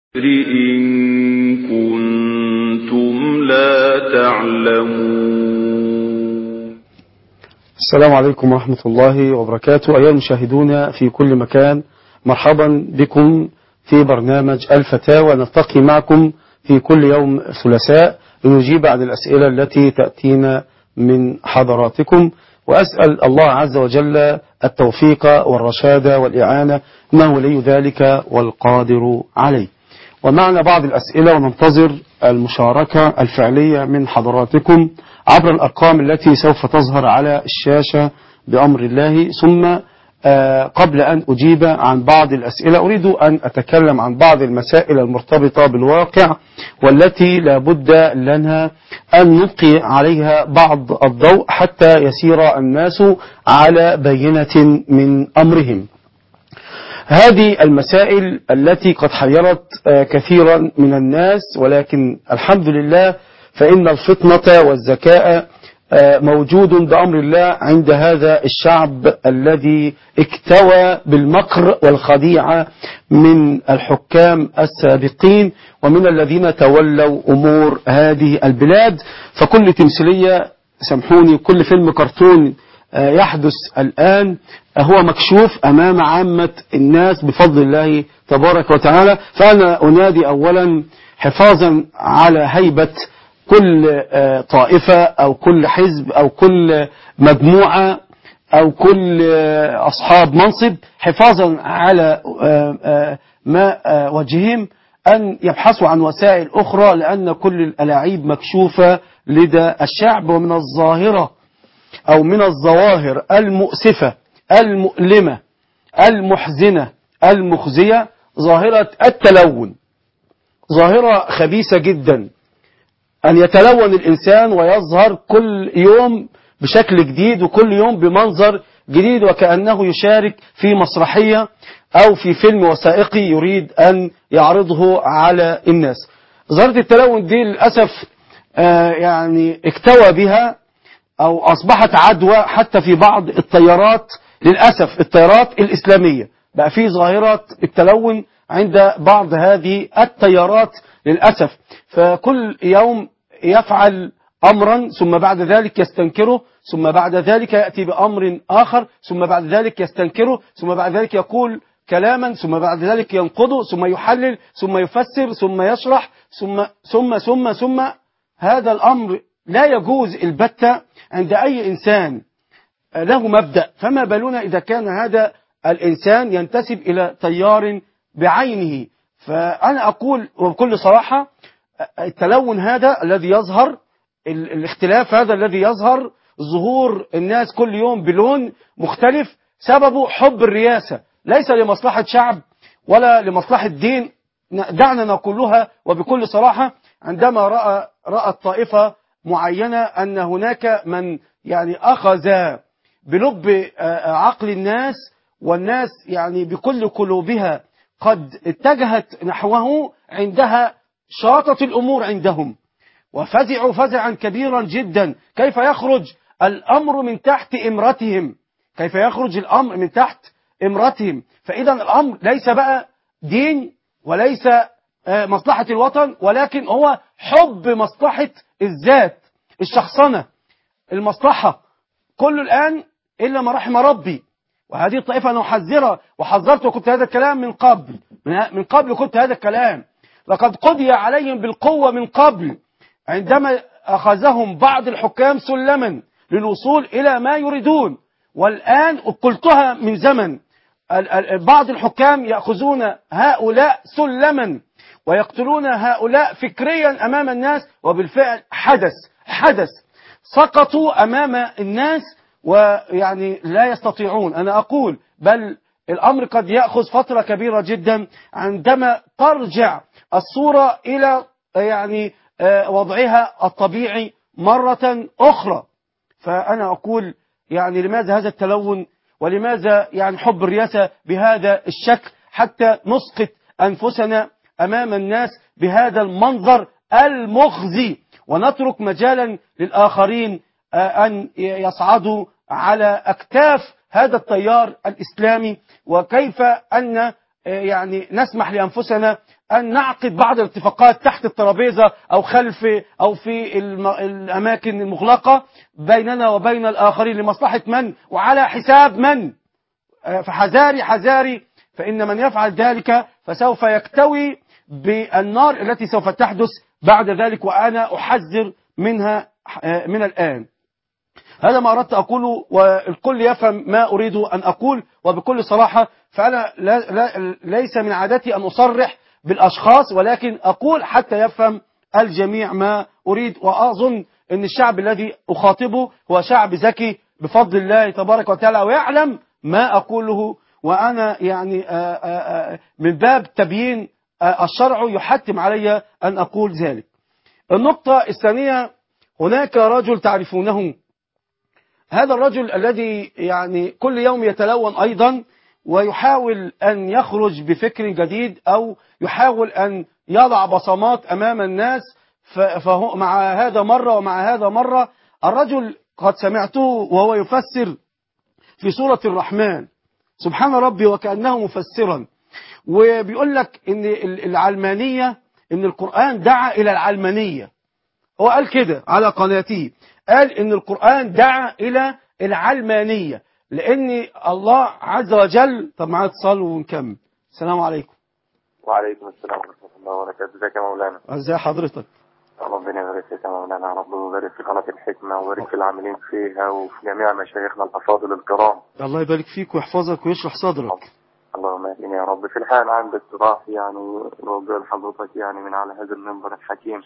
إن كنتم لا تعلمون السلام عليكم ورحمة الله وبركاته أيها المشاهدون في كل مكان مرحبا بكم في برنامج الفتاوى نلتقي معكم في كل يوم ثلاثاء لنجيب عن الأسئلة التي تأتينا من حضراتكم وأسأل الله عز وجل التوفيق والرشاد والإعانة إنه ولي ذلك والقادر عليه ومعنا بعض الأسئلة وننتظر المشاركة الفعلية من حضراتكم عبر الأرقام التي سوف تظهر على الشاشة بأمر الله ثم قبل أن أجيب عن بعض الأسئلة أريد أن أتكلم عن بعض المسائل المرتبطة بالواقع والتي لا بد لنا أن نلقي عليها بعض الضوء حتى يسير الناس على بينة من أمرهم هذه المسائل التي قد حيرت كثيرا من الناس ولكن الحمد لله فإن الفطنة والذكاء موجود بأمر الله عند هذا الشعب الذي اكتوى بالمكر والخديعة من الحكام السابقين ومن الذين تولوا أمور هذه البلاد فكل تمثيلية سامحوني كل فيلم كرتون يحدث الآن هو مكشوف أمام عامة الناس بفضل الله تبارك وتعالى فأنا أنادي أولا حفاظا على هيبة كل طائفة أو كل حزب أو كل مجموعة أو كل أصحاب منصب حفاظا على ما وجههم أن يبحثوا عن وسائل أخرى لأن كل الألاعيب مكشوفة لدى الشعب ومن الظاهرة أو من الظواهر المؤسفة المؤلمة المحزنة المخزية ظاهرة التلون ظاهرة خبيثة جدا أن يتلون الإنسان ويظهر كل يوم بشكل جديد وكل يوم بمنظر جديد وكأنه يشارك في مسرحية أو في فيلم وثائقي يريد أن يعرضه على الناس ظاهرة التلون دي للأسف آه يعني اكتوى بها أو أصبحت عدوى حتى في بعض الطيارات للأسف الطيارات الإسلامية بقى في ظاهرة التلون عند بعض هذه التيارات للأسف فكل يوم يفعل أمرا ثم بعد ذلك يستنكره ثم بعد ذلك يأتي بأمر آخر ثم بعد ذلك يستنكره ثم بعد ذلك يقول كلاما ثم بعد ذلك ينقضه ثم يحلل ثم يفسر ثم يشرح ثم ثم ثم ثم هذا الأمر لا يجوز البتة عند أي إنسان له مبدأ فما بالنا إذا كان هذا الإنسان ينتسب إلى تيار بعينه فأنا أقول وبكل صراحة التلون هذا الذي يظهر الاختلاف هذا الذي يظهر ظهور الناس كل يوم بلون مختلف سببه حب الرياسة ليس لمصلحة شعب ولا لمصلحة دين دعنا نقولها وبكل صراحة عندما رأى رأت طائفة معينة أن هناك من يعني أخذ بلب عقل الناس والناس يعني بكل قلوبها قد اتجهت نحوه عندها شاطت الأمور عندهم وفزعوا فزعا كبيرا جدا كيف يخرج الأمر من تحت إمرتهم كيف يخرج الأمر من تحت إمرتهم فإذا الأمر ليس بقى دين وليس مصلحة الوطن ولكن هو حب مصلحة الذات الشخصنة المصلحة كل الآن إلا ما رحم ربي وهذه الطائفة أنا أحذرها وحذرت وكنت هذا الكلام من قبل من قبل كنت هذا الكلام لقد قضي عليهم بالقوة من قبل عندما أخذهم بعض الحكام سلما للوصول إلى ما يريدون والآن قلتها من زمن بعض الحكام يأخذون هؤلاء سلما ويقتلون هؤلاء فكريا أمام الناس وبالفعل حدث حدث سقطوا أمام الناس ويعني لا يستطيعون أنا أقول بل الأمر قد يأخذ فترة كبيرة جدا عندما ترجع الصورة إلى يعني وضعها الطبيعي مرة أخرى فأنا أقول يعني لماذا هذا التلون ولماذا يعني حب الرياسة بهذا الشكل حتى نسقط أنفسنا أمام الناس بهذا المنظر المخزي ونترك مجالا للآخرين أن يصعدوا على أكتاف هذا التيار الإسلامي وكيف أن يعني نسمح لأنفسنا أن نعقد بعض الاتفاقات تحت الترابيزة أو خلف أو في الم- الأماكن المغلقة بيننا وبين الآخرين لمصلحة من وعلى حساب من آه، فحذاري حذاري فإن من يفعل ذلك فسوف يكتوي بالنار التي سوف تحدث بعد ذلك وأنا أحذر منها آه، من الآن هذا ما أردت أقوله والكل يفهم ما أريد أن أقول وبكل صراحة فأنا لا لا ليس من عادتي أن أصرح بالأشخاص ولكن أقول حتى يفهم الجميع ما أريد وأظن أن الشعب الذي أخاطبه هو شعب ذكي بفضل الله تبارك وتعالى ويعلم ما أقوله وأنا يعني آه، آه، آه، من باب تبيين آه، الشرع يحتم علي أن أقول ذلك النقطة الثانية هناك رجل تعرفونه هذا الرجل الذي يعني كل يوم يتلون أيضا ويحاول أن يخرج بفكر جديد أو يحاول أن يضع بصمات أمام الناس ف- فهو مع هذا مرة ومع هذا مرة الرجل قد سمعته وهو يفسر في سورة الرحمن سبحان ربي وكأنه مفسرا وبيقول لك ان ال- العلمانية ان القرآن دعا الى العلمانية هو قال كده على قناته قال ان القرآن دعا الى العلمانية لان الله عز وجل طب معانا اتصال ونكمل السلام عليكم وعليكم السلام ورحمة الله وبركاته ازيك يا مولانا ازي حضرتك ربنا يبارك فيك يا مولانا يا رب ويبارك في قناة الحكمة ويبارك في العاملين فيها وفي جميع مشايخنا الأفاضل الكرام الله يبارك فيك ويحفظك ويشرح صدرك اللهم امين يا رب في الحال عندي اقتراح يعني موجه لحضرتك يعني من على هذا المنبر الحكيم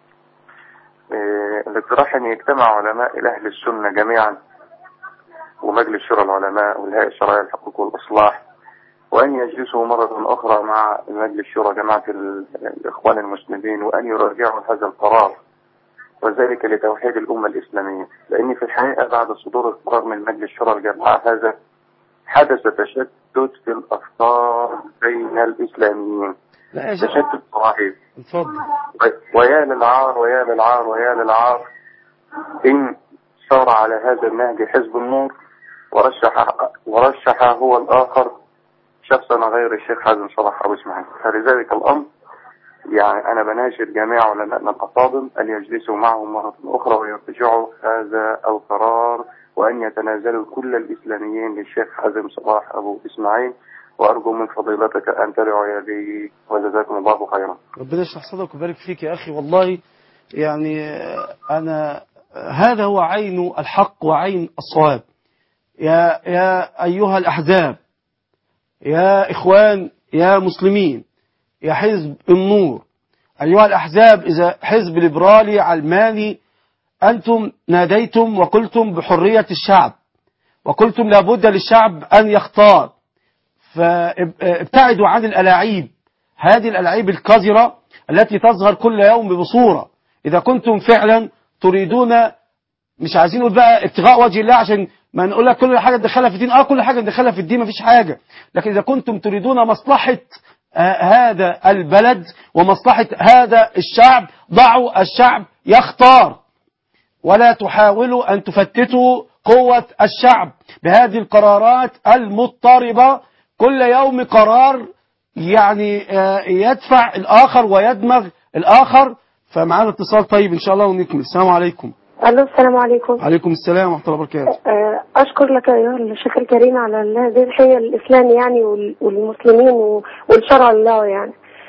إيه، الاقتراح ان يجتمع علماء الاهل السنه جميعا ومجلس شورى العلماء والهيئه الشرعيه للحقوق والاصلاح وان يجلسوا مره اخرى مع مجلس شورى جماعه ال- الاخوان المسلمين وان يراجعوا هذا القرار وذلك لتوحيد الامه الاسلاميه لان في الحقيقه بعد صدور القرار من مجلس شورى الجماعه هذا حدث تشتت في الافكار بين الاسلاميين لا يا شيخ تشتت رهيب اتفضل ويا للعار ويا للعار ويا للعار إن سار على هذا النهج حزب النور ورشح ورشح هو الآخر شخصا غير الشيخ حازم صلاح أبو إسماعيل فلذلك الأمر يعني أنا بناشد جميع علمائنا الأفاضل أن يجلسوا معهم مرة أخرى ويرجعوا هذا القرار وأن يتنازلوا كل الإسلاميين للشيخ حازم صلاح أبو إسماعيل وأرجو من فضيلتك أن تدعو يدي وجزاكم الله خيرا ربنا يشرح صدرك ويبارك فيك يا أخي والله يعني آه، أنا آه، هذا هو عين الحق وعين الصواب يا يا أيها الأحزاب يا إخوان يا مسلمين يا حزب النور أيها الأحزاب إذا حزب ليبرالي علماني أنتم ناديتم وقلتم بحرية الشعب وقلتم لابد للشعب أن يختار فابتعدوا عن الألاعيب هذه الألاعيب القذرة التي تظهر كل يوم بصورة إذا كنتم فعلا تريدون مش عايزين نقول بقى ابتغاء وجه الله عشان ما نقول لك كل حاجة ندخلها في الدين اه كل حاجة ندخلها في الدين مفيش حاجة لكن إذا كنتم تريدون مصلحة آه، هذا البلد ومصلحة هذا الشعب ضعوا الشعب يختار ولا تحاولوا أن تفتتوا قوة الشعب بهذه القرارات المضطربة كل يوم قرار يعني آه، يدفع الآخر ويدمغ الآخر فمعانا اتصال طيب إن شاء الله ونكمل السلام عليكم الو السلام عليكم عليكم السلام ورحمة الله وبركاته آه، اشكر لك ايها الشيخ الكريم على هذه الحية الاسلام يعني وال- والمسلمين و- والشرع الله يعني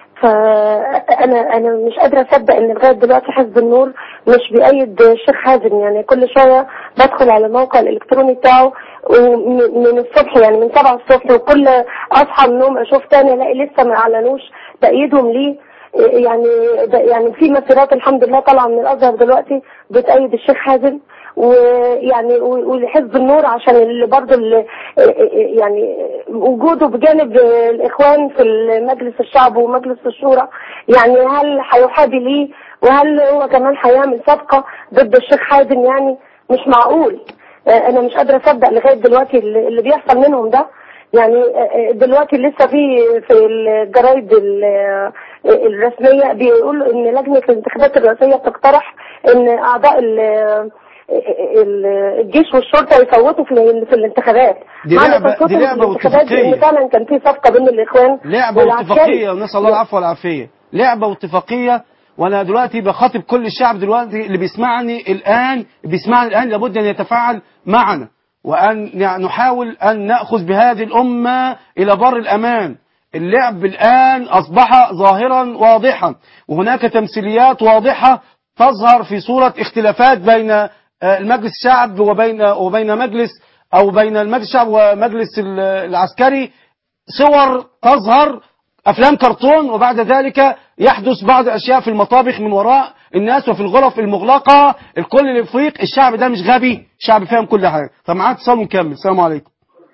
فانا انا مش قادره اصدق ان لغايه دلوقتي حزب النور مش بيأيد الشيخ حازم يعني كل شويه بدخل على الموقع الالكتروني بتاعه ومن من الصبح يعني من 7 الصبح وكل اصحى من النوم اشوف تاني الاقي لسه ما اعلنوش تأييدهم ليه يعني يعني في مسيرات الحمد لله طالعه من الازهر دلوقتي بتأيد الشيخ حازم ويعني ولحزب النور عشان اللي برضه اللي يعني وجوده بجانب الاخوان في مجلس الشعب ومجلس الشورى يعني هل هيحابي ليه وهل هو كمان هيعمل صفقه ضد الشيخ حازم يعني مش معقول انا مش قادره اصدق لغايه دلوقتي اللي اللي بيحصل منهم ده يعني دلوقتي لسه في في الجرايد ال- الرسميه بيقولوا ان لجنه الانتخابات الرئاسيه بتقترح ان اعضاء ال- ال- الجيش والشرطه يصوتوا في في الانتخابات دي معنى لعبة- تصويتهم دي في لعبة الانتخابات واتفاقية. ان فعلا كان في صفقه بين الاخوان لعبة والعسكري. واتفاقية ونسأل الله العفو والعافية لعبة واتفاقية وانا دلوقتي بخاطب كل الشعب دلوقتي اللي بيسمعني الان بيسمعني الان لابد ان يتفاعل معنا وان نحاول ان ناخذ بهذه الامه الى بر الامان اللعب الان اصبح ظاهرا واضحا وهناك تمثيليات واضحه تظهر في صوره اختلافات بين آه، المجلس الشعب وبين وبين مجلس او بين المجلس الشعب ومجلس ال- العسكري صور تظهر افلام كرتون وبعد ذلك يحدث بعض الاشياء في المطابخ من وراء الناس وفي الغرف المغلقه الكل اللي يفيق الشعب ده مش غبي الشعب فاهم كل حاجه طب معاك اتصال ونكمل السلام عليكم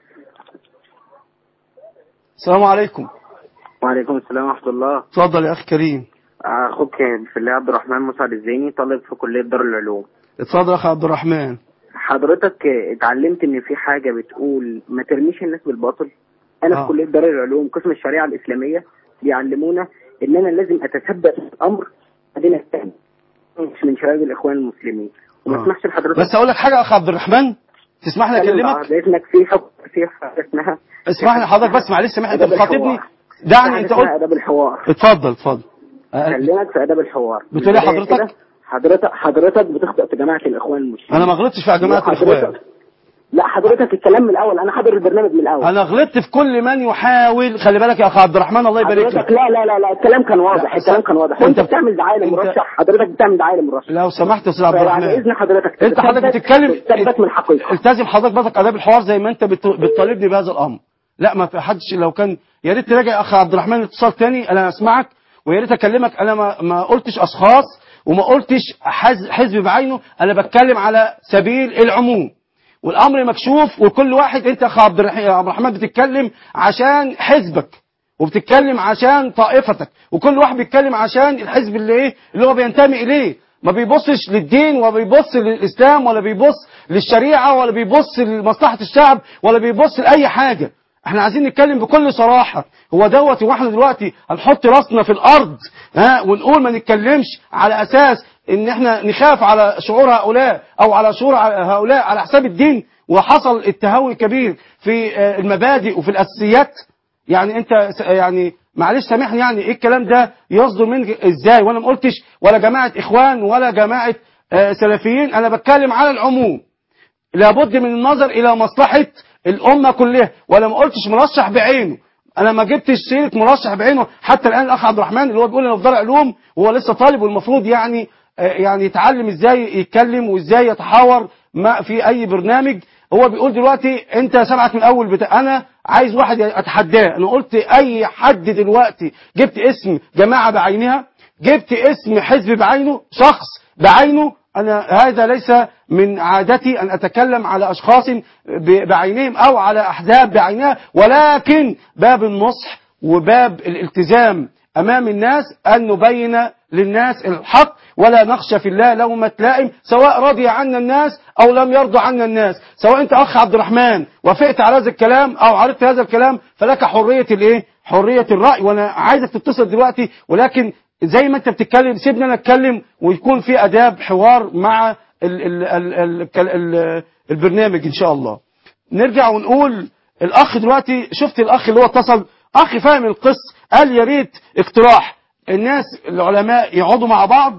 السلام عليكم وعليكم السلام ورحمة الله اتفضل يا اخي كريم أخوك في الله عبد الرحمن مسعد الزيني طالب في كلية دار العلوم اتفضل يا اخي عبد الرحمن حضرتك اتعلمت إن في حاجة بتقول ما ترميش الناس بالباطل أنا آه. في كلية دار العلوم قسم الشريعة الإسلامية بيعلمونا إن أنا لازم أتثبت في الأمر بعدين أستهدف مش من شباب الإخوان المسلمين وما آه. اسمحش لحضرتك بس اقول لك حاجه يا اخي عبد الرحمن تسمح لي اكلمك لازمك في حكم في حاجة اسمها اسمح لي حضرتك بس معلش سامحني انت آداب بتخاطبني الحوار. دعني حاجة انت اسمها قلت آداب الحوار اتفضل اتفضل كلمك في آداب الحوار بتقول ايه البداية حضرتك؟ كده، حضرتك حضرتك بتخطئ في جماعة الإخوان المسلمين انا ما غلطتش في جماعه حضرتك- الاخوان لا حضرتك الكلام من الاول انا حاضر البرنامج من الاول انا غلطت في كل من يحاول خلي بالك يا اخ عبد الرحمن الله يبارك لك حضرتك لا لا لا لا الكلام كان واضح لا، الكلام كان واضح أنت- وانت بتعمل دعايه أنت- للمرشح حضرتك بتعمل دعايه للمرشح لو سمحت يا استاذ عبد يعني الرحمن اذن حضرتك انت حضرتك تثبت- بتتكلم تثبت من الحقيقه التزم حضرتك بس اداب الحوار زي ما انت بت- بتطالبني بهذا الامر لا ما في حدش لو كان يا ريت تراجع يا اخ عبد الرحمن اتصال تاني انا اسمعك ويا ريت اكلمك انا ما, ما قلتش اشخاص وما قلتش حز- حزب بعينه انا بتكلم على سبيل العموم والامر مكشوف وكل واحد انت يا اخ عبد الرح- يا عبد الرحمن بتتكلم عشان حزبك وبتتكلم عشان طائفتك وكل واحد بيتكلم عشان الحزب اللي ايه اللي هو بينتمي اليه ما بيبصش للدين ولا بيبص للاسلام ولا بيبص للشريعه ولا بيبص لمصلحه الشعب ولا بيبص لاي حاجه احنا عايزين نتكلم بكل صراحه هو دوت واحنا دلوقتي هنحط راسنا في الارض ها ونقول ما نتكلمش على اساس ان احنا نخاف على شعور هؤلاء او على شعور هؤلاء على حساب الدين وحصل التهاون الكبير في آه، المبادئ وفي الاساسيات يعني انت س- يعني معلش سامحني يعني ايه الكلام ده يصدر منك ازاي وانا ما قلتش ولا جماعه اخوان ولا جماعه آه، سلفيين انا بتكلم على العموم لابد من النظر الى مصلحه الامه كلها ولا ما قلتش مرشح بعينه انا ما جبتش سيره مرشح بعينه حتى الان الاخ عبد الرحمن اللي هو بيقول انا في دار علوم وهو لسه طالب والمفروض يعني آه، يعني يتعلم ازاي يتكلم وازاي يتحاور مع في اي برنامج هو بيقول دلوقتي انت سبعك من الاول بتاع انا عايز واحد اتحداه انا قلت اي حد دلوقتي جبت اسم جماعه بعينها جبت اسم حزب بعينه شخص بعينه أنا هذا ليس من عادتي أن أتكلم على أشخاص ب- بعينهم أو على أحزاب بعينها ولكن باب النصح وباب الالتزام أمام الناس أن نبين للناس الحق ولا نخشى في الله لومة لائم سواء رضي عنا الناس أو لم يرضوا عنا الناس سواء أنت أخ عبد الرحمن وافقت على هذا الكلام أو عرضت هذا الكلام فلك حرية الإيه؟ حرية الرأي وأنا عايزك تتصل دلوقتي ولكن زي ما انت بتتكلم سيبنا انا اتكلم ويكون في اداب حوار مع ال ال ال ال ال ال البرنامج ان شاء الله نرجع ونقول الاخ دلوقتي شفت الاخ اللي هو اتصل اخ فاهم القص قال يا ريت اقتراح الناس العلماء يقعدوا مع بعض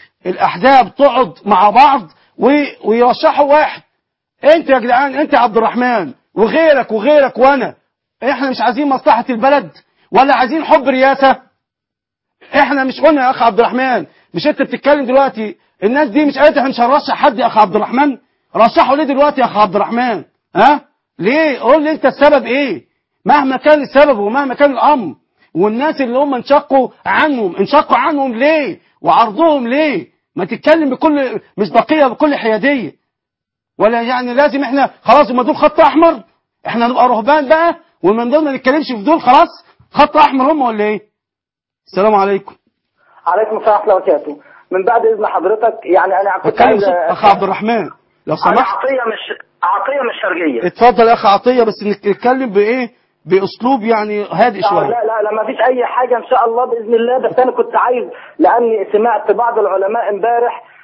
الاحزاب تقعد مع بعض وي- ويرشحوا واحد انت يا جدعان انت يا عبد الرحمن وغيرك وغيرك وانا احنا مش عايزين مصلحة البلد ولا عايزين حب رياسة احنا مش قلنا يا اخ عبد الرحمن مش انت بتتكلم دلوقتي الناس دي مش قالت احنا مش هنرشح حد يا اخ عبد الرحمن رشحوا ليه دلوقتي يا اخ عبد الرحمن ها ليه قول لي انت السبب ايه مهما كان السبب ومهما كان الامر والناس اللي هم انشقوا عنهم انشقوا عنهم ليه وعرضهم ليه ما تتكلم بكل مصداقيه بكل حياديه ولا يعني لازم احنا خلاص ما دول خط احمر احنا نبقى رهبان بقى ومن دول ما نتكلمش في دول خلاص خط احمر هم ولا ايه السلام عليكم عليكم السلام ورحمه الله وبركاته من بعد اذن حضرتك يعني انا كنت اتكلم عايز صوت اخ عبد الرحمن لو انا سمحت عطيه مش عطيه مش شرقيه اتفضل يا اخ عطيه بس نك- نتكلم بايه باسلوب يعني هادئ آه، شويه لا لا لا ما فيش اي حاجه ان شاء الله باذن الله بس انا كنت عايز لاني سمعت بعض العلماء امبارح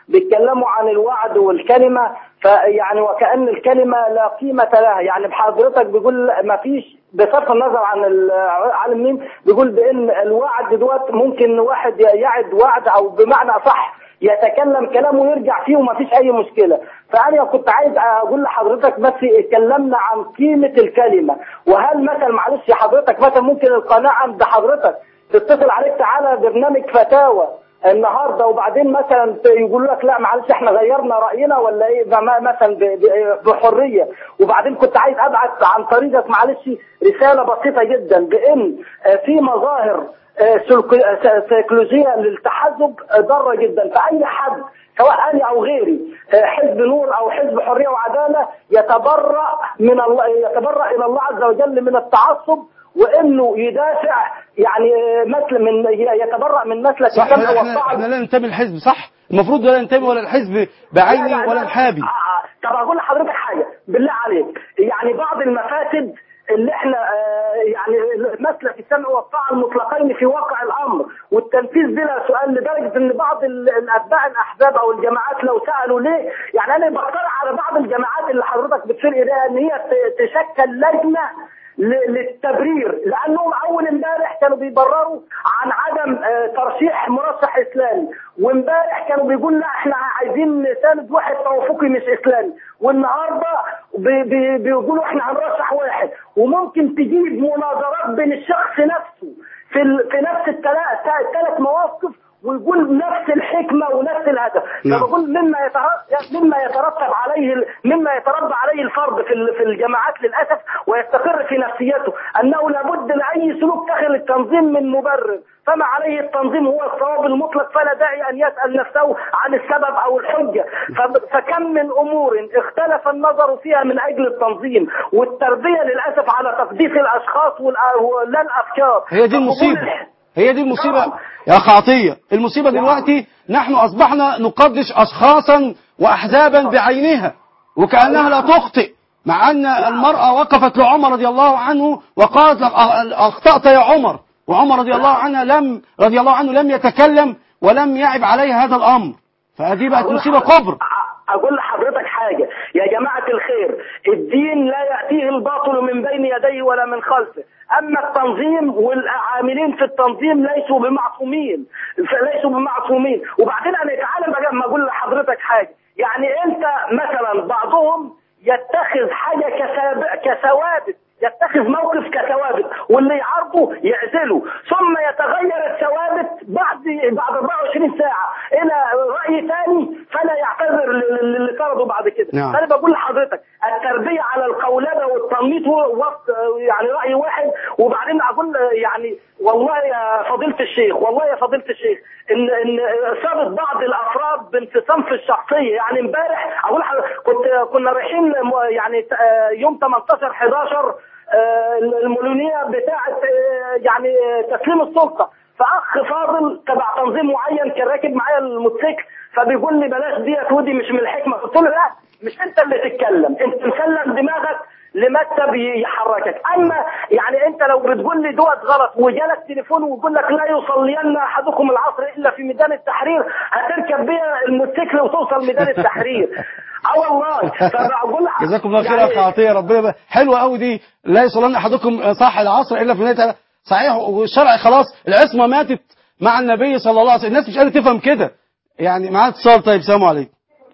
بيتكلموا عن الوعد والكلمه فيعني وكأن الكلمة لا قيمة لها يعني بحضرتك بيقول ما فيش بصرف النظر عن العالم مين بيقول بان الوعد دوت ممكن واحد يعد وعد او بمعنى صح يتكلم كلام ويرجع فيه وما فيش اي مشكله فانا كنت عايز اقول لحضرتك بس اتكلمنا عن قيمه الكلمه وهل مثلا معلش حضرتك مثلا ممكن القناعه عند حضرتك تتصل عليك تعالى برنامج فتاوى النهارده وبعدين مثلا يقول لك لا معلش احنا غيرنا راينا ولا ايه بما- مثلا ب- ب- بحريه وبعدين كنت عايز ابعت عن طريقك معلش رساله بسيطه جدا بان آه، في مظاهر آه، سلوك- آه، سيكولوجيه للتحزب آه، ضاره جدا فاي حد سواء انا او غيري آه، حزب نور او حزب حريه وعداله يتبرأ من الله يتبرأ الى الله عز وجل من التعصب وانه يدافع يعني آه، مثل من يتبرأ من مسلك صح السمع احنا, والطاعه احنا لا ننتمي الحزب صح المفروض لا ننتمي ولا الحزب بعيني لا، لا، ولا لا. الحابي آه، آه. طب اقول لحضرتك حاجه بالله عليك يعني بعض المفاسد اللي احنا آه، يعني مسلك السمع والطاعه المطلقين في واقع الامر والتنفيذ بلا سؤال لدرجه ان بعض ال- الاتباع الاحزاب او الجماعات لو سالوا ليه يعني انا بقترح على بعض الجماعات اللي حضرتك بتشير اليها ان هي ت- تشكل لجنه ل- للتبرير لانهم اول امبارح كانوا بيبرروا عن عدم آه، ترشيح مرشح اسلامي وامبارح كانوا بيقول لا احنا عايزين نساند واحد توافقي مش اسلامي والنهارده بي- بي- بيقولوا احنا هنرشح واحد وممكن تجيب مناظرات بين الشخص نفسه في ال... في نفس الثلاث مواقف ويقول نفس الحكمه ونفس الهدف نعم. فبقول مما يترتب مما يترتب عليه ال- مما يتربى عليه الفرد في ال- في الجماعات للاسف ويستقر في نفسيته انه لابد لاي سلوك داخل التنظيم من مبرر فما عليه التنظيم هو الصواب المطلق فلا داعي ان يسال نفسه عن السبب او الحجه ف- فكم من امور اختلف النظر فيها من اجل التنظيم والتربيه للاسف على تقديس الاشخاص والأ- ولا الافكار هي دي فقبول المصيبة الح- هي دي المصيبة نعم. يا أخ عطية المصيبة دلوقتي نحن أصبحنا نقدس أشخاصا وأحزابا بعينها وكأنها لا تخطئ مع أن المرأة وقفت لعمر رضي الله عنه وقالت لك أ- أخطأت يا عمر وعمر رضي الله عنه لم رضي الله عنه لم يتكلم ولم يعب عليه هذا الأمر فهذه بقت أقول مصيبة لحضرتك- كبرى اقول لحضرتك حاجه يا جماعه الخير الدين لا ياتيه الباطل من بين يديه ولا من خلفه اما التنظيم والعاملين في التنظيم ليسوا بمعصومين ليسوا بمعصومين وبعدين انا تعالى بقى ما اقول لحضرتك حاجه يعني انت مثلا بعضهم يتخذ حاجه كثاب- كثوابت يتخذ موقف كثوابت واللي يعارضه يعزله ثم يتغير الثوابت بعد بعد 24 ساعه الى راي ثاني فلا يعتذر لل- للي طرده بعد كده نعم. فانا بقول لحضرتك التربيه على القولبه والتنميط هو وسط يعني راي واحد وبعدين اقول يعني والله يا فضيله الشيخ والله يا فضيله الشيخ ان ان اصابه بعض الافراد بانفصام في الشخصيه يعني امبارح اقول لحضرتك كنت كنا رايحين م- يعني آه، يوم 18 11 آه، المولونيه بتاعه آه، يعني آه، تسليم السلطه فاخ فاضل تبع تنظيم معين كان راكب معايا الموتوسيكل فبيقول لي بلاش ديت ودي مش من الحكمه قلت له لا مش انت اللي تتكلم انت مسلم دماغك لمكتب يحركك اما يعني انت لو بتقول لي دوت غلط وجالك تليفون ويقول لك لا يصلين احدكم العصر الا في ميدان التحرير هتركب بيها الموتوسيكل وتوصل ميدان التحرير اه والله فبقول لك جزاكم الله خير يا أخ عطية ربنا يبارك- حلوة قوي دي لا يصلن أحدكم صح العصر إلا في نهاية صحيح والشرع خلاص العصمة ماتت مع النبي صلى الله عليه وسلم الناس مش قادرة تفهم كده يعني معانا اتصال طيب السلام عليكم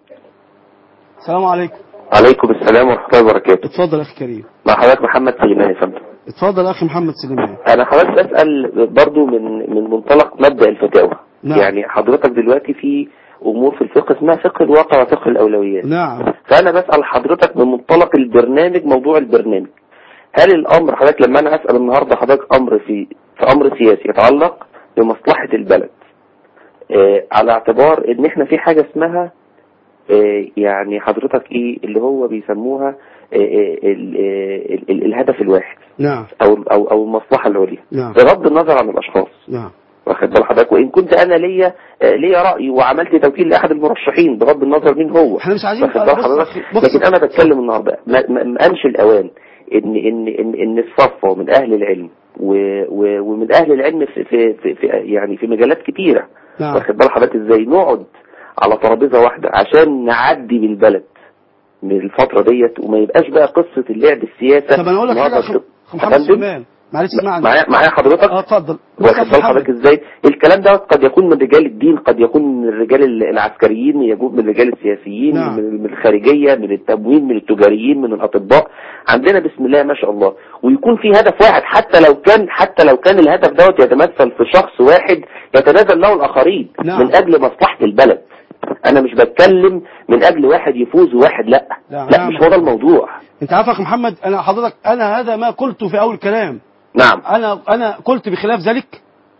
السلام عليكم عليكم السلام ورحمة الله وبركاته اتفضل يا أخي كريم مع حضرتك محمد سليمان يا فندم اتفضل يا أخي محمد سليمان أنا حضرتك بسأل برضو من من منطلق مبدأ الفتاوى نعم. يعني حضرتك دلوقتي في أمور في الفقه اسمها فقه الواقع وفقه الأولويات نعم فأنا بسأل حضرتك من منطلق البرنامج موضوع البرنامج هل الأمر حضرتك لما أنا أسأل النهاردة حضرتك أمر في في أمر سياسي يتعلق بمصلحة البلد آه على اعتبار إن إحنا في حاجة اسمها آه يعني حضرتك إيه اللي هو بيسموها آه آه ال- آه ال- ال- الهدف الواحد نعم أو أو أو المصلحة العليا نعم بغض النظر عن الأشخاص نعم واخد بال حضرتك وإن كنت أنا ليا آه ليا رأي وعملت توكيل لأحد المرشحين بغض النظر مين هو احنا مش عايزين واخد بال بص- حضرتك بص- لكن انا بتكلم النهارده ما ما- ما قامش الاوان ان ان ان ان الصفوه من اهل العلم و و ومن اهل العلم في في في في يعني في مجالات كتيره نعم واخد بال حضرتك ازاي نقعد على ترابيزة واحدة عشان نعدي بالبلد من الفترة ديت وما يبقاش بقى قصة اللعب السياسة طب انا اقول لك حاجه يا النهاردة أخ محمد أفندم؟ سليمان معلش اسمعني معايا معايا حضرتك اه اتفضل واخد أستاذ بال محمد. حضرتك ازاي الكلام ده قد يكون من رجال الدين قد يكون من الرجال العسكريين يكون من الرجال السياسيين نعم. من من الخارجيه من التموين من التجاريين من الاطباء عندنا بسم الله ما شاء الله ويكون في هدف واحد حتى لو كان حتى لو كان الهدف دوت يتمثل في شخص واحد يتنازل له الاخرين نعم. من اجل مصلحه البلد انا مش بتكلم من اجل واحد يفوز وواحد لا لا، لا نعم. مش هو ده الموضوع انت عارف يا اخ محمد انا حضرتك انا هذا ما قلته في اول كلام نعم انا انا قلت بخلاف ذلك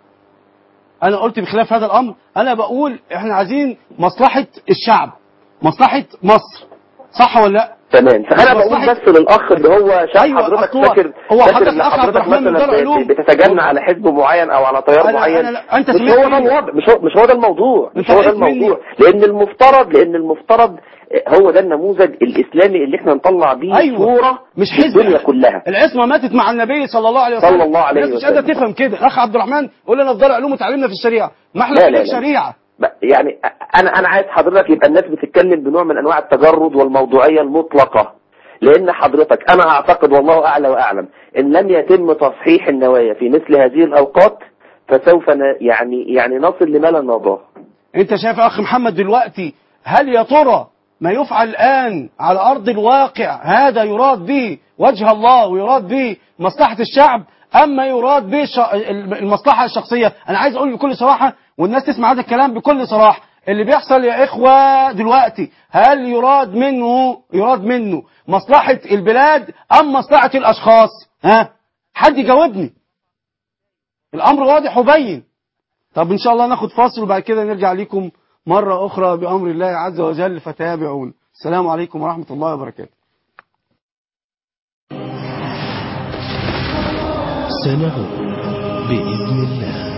انا قلت بخلاف هذا الامر انا بقول احنا عايزين مصلحه الشعب مصلحه مصر صح ولا لا تمام فانا بقول مصلحة- بس للاخ اللي هو شاف أيوة، حضرتك أصل هو- فاكر هو فاكر حضرتك ان أخ عبد حضرتك الرحمن من دار مثلا علوم. ب- بتتجنى على حزب معين او على تيار أنا- معين أنا- أنت مش سمعت هو ده مني. الوضع مش هو مش هو ده الموضوع مش أنت هو ده سمعت مني. الموضوع لان المفترض لان المفترض هو ده النموذج الاسلامي اللي احنا نطلع بيه أيوة. صوره مش حزب الدنيا كلها العصمه ماتت مع النبي صلى الله عليه وسلم صلى الله عليه الناس مش قادره وسلم. تفهم كده اخ عبد الرحمن قول لنا في دار علوم وتعلمنا في الشريعه ما احنا لا، في لا، ليه لا. شريعه ب- يعني انا انا عايز حضرتك يبقى الناس بتتكلم بنوع من انواع التجرد والموضوعيه المطلقه لان حضرتك انا اعتقد والله اعلى واعلم ان لم يتم تصحيح النوايا في مثل هذه الاوقات فسوف ن- يعني يعني نصل لما لا نرضاه انت شايف يا اخ محمد دلوقتي هل يا ترى ما يفعل الان على ارض الواقع هذا يراد به وجه الله ويراد به مصلحه الشعب اما يراد به ش- المصلحه الشخصيه انا عايز اقول بكل صراحه والناس تسمع هذا الكلام بكل صراحه اللي بيحصل يا اخوه دلوقتي هل يراد منه يراد منه مصلحه البلاد ام مصلحه الاشخاص ها حد يجاوبني الامر واضح وبين طب ان شاء الله ناخد فاصل وبعد كده نرجع لكم مرة أخرى بأمر الله عز وجل فتابعون السلام عليكم ورحمة الله وبركاته سنعود بإذن الله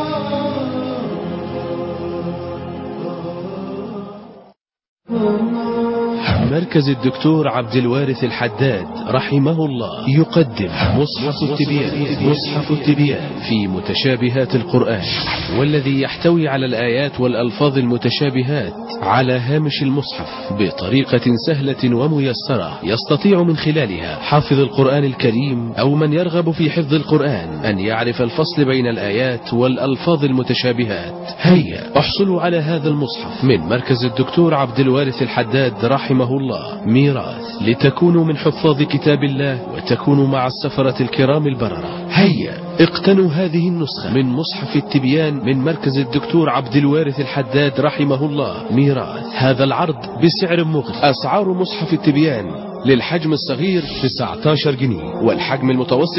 مركز الدكتور عبد الوارث الحداد رحمه الله يقدم مصحف التبيان مصحف التبيان في متشابهات القرآن والذي يحتوي على الآيات والألفاظ المتشابهات على هامش المصحف بطريقة سهلة وميسرة يستطيع من خلالها حافظ القرآن الكريم أو من يرغب في حفظ القرآن أن يعرف الفصل بين الآيات والألفاظ المتشابهات هيا احصلوا على هذا المصحف من مركز الدكتور عبد الوارث الحداد رحمه الله ميراث لتكونوا من حفاظ كتاب الله وتكونوا مع السفرة الكرام البررة هيا اقتنوا هذه النسخة من مصحف التبيان من مركز الدكتور عبد الوارث الحداد رحمه الله ميراث هذا العرض بسعر مغري أسعار مصحف التبيان للحجم الصغير 19 جنيه والحجم المتوسط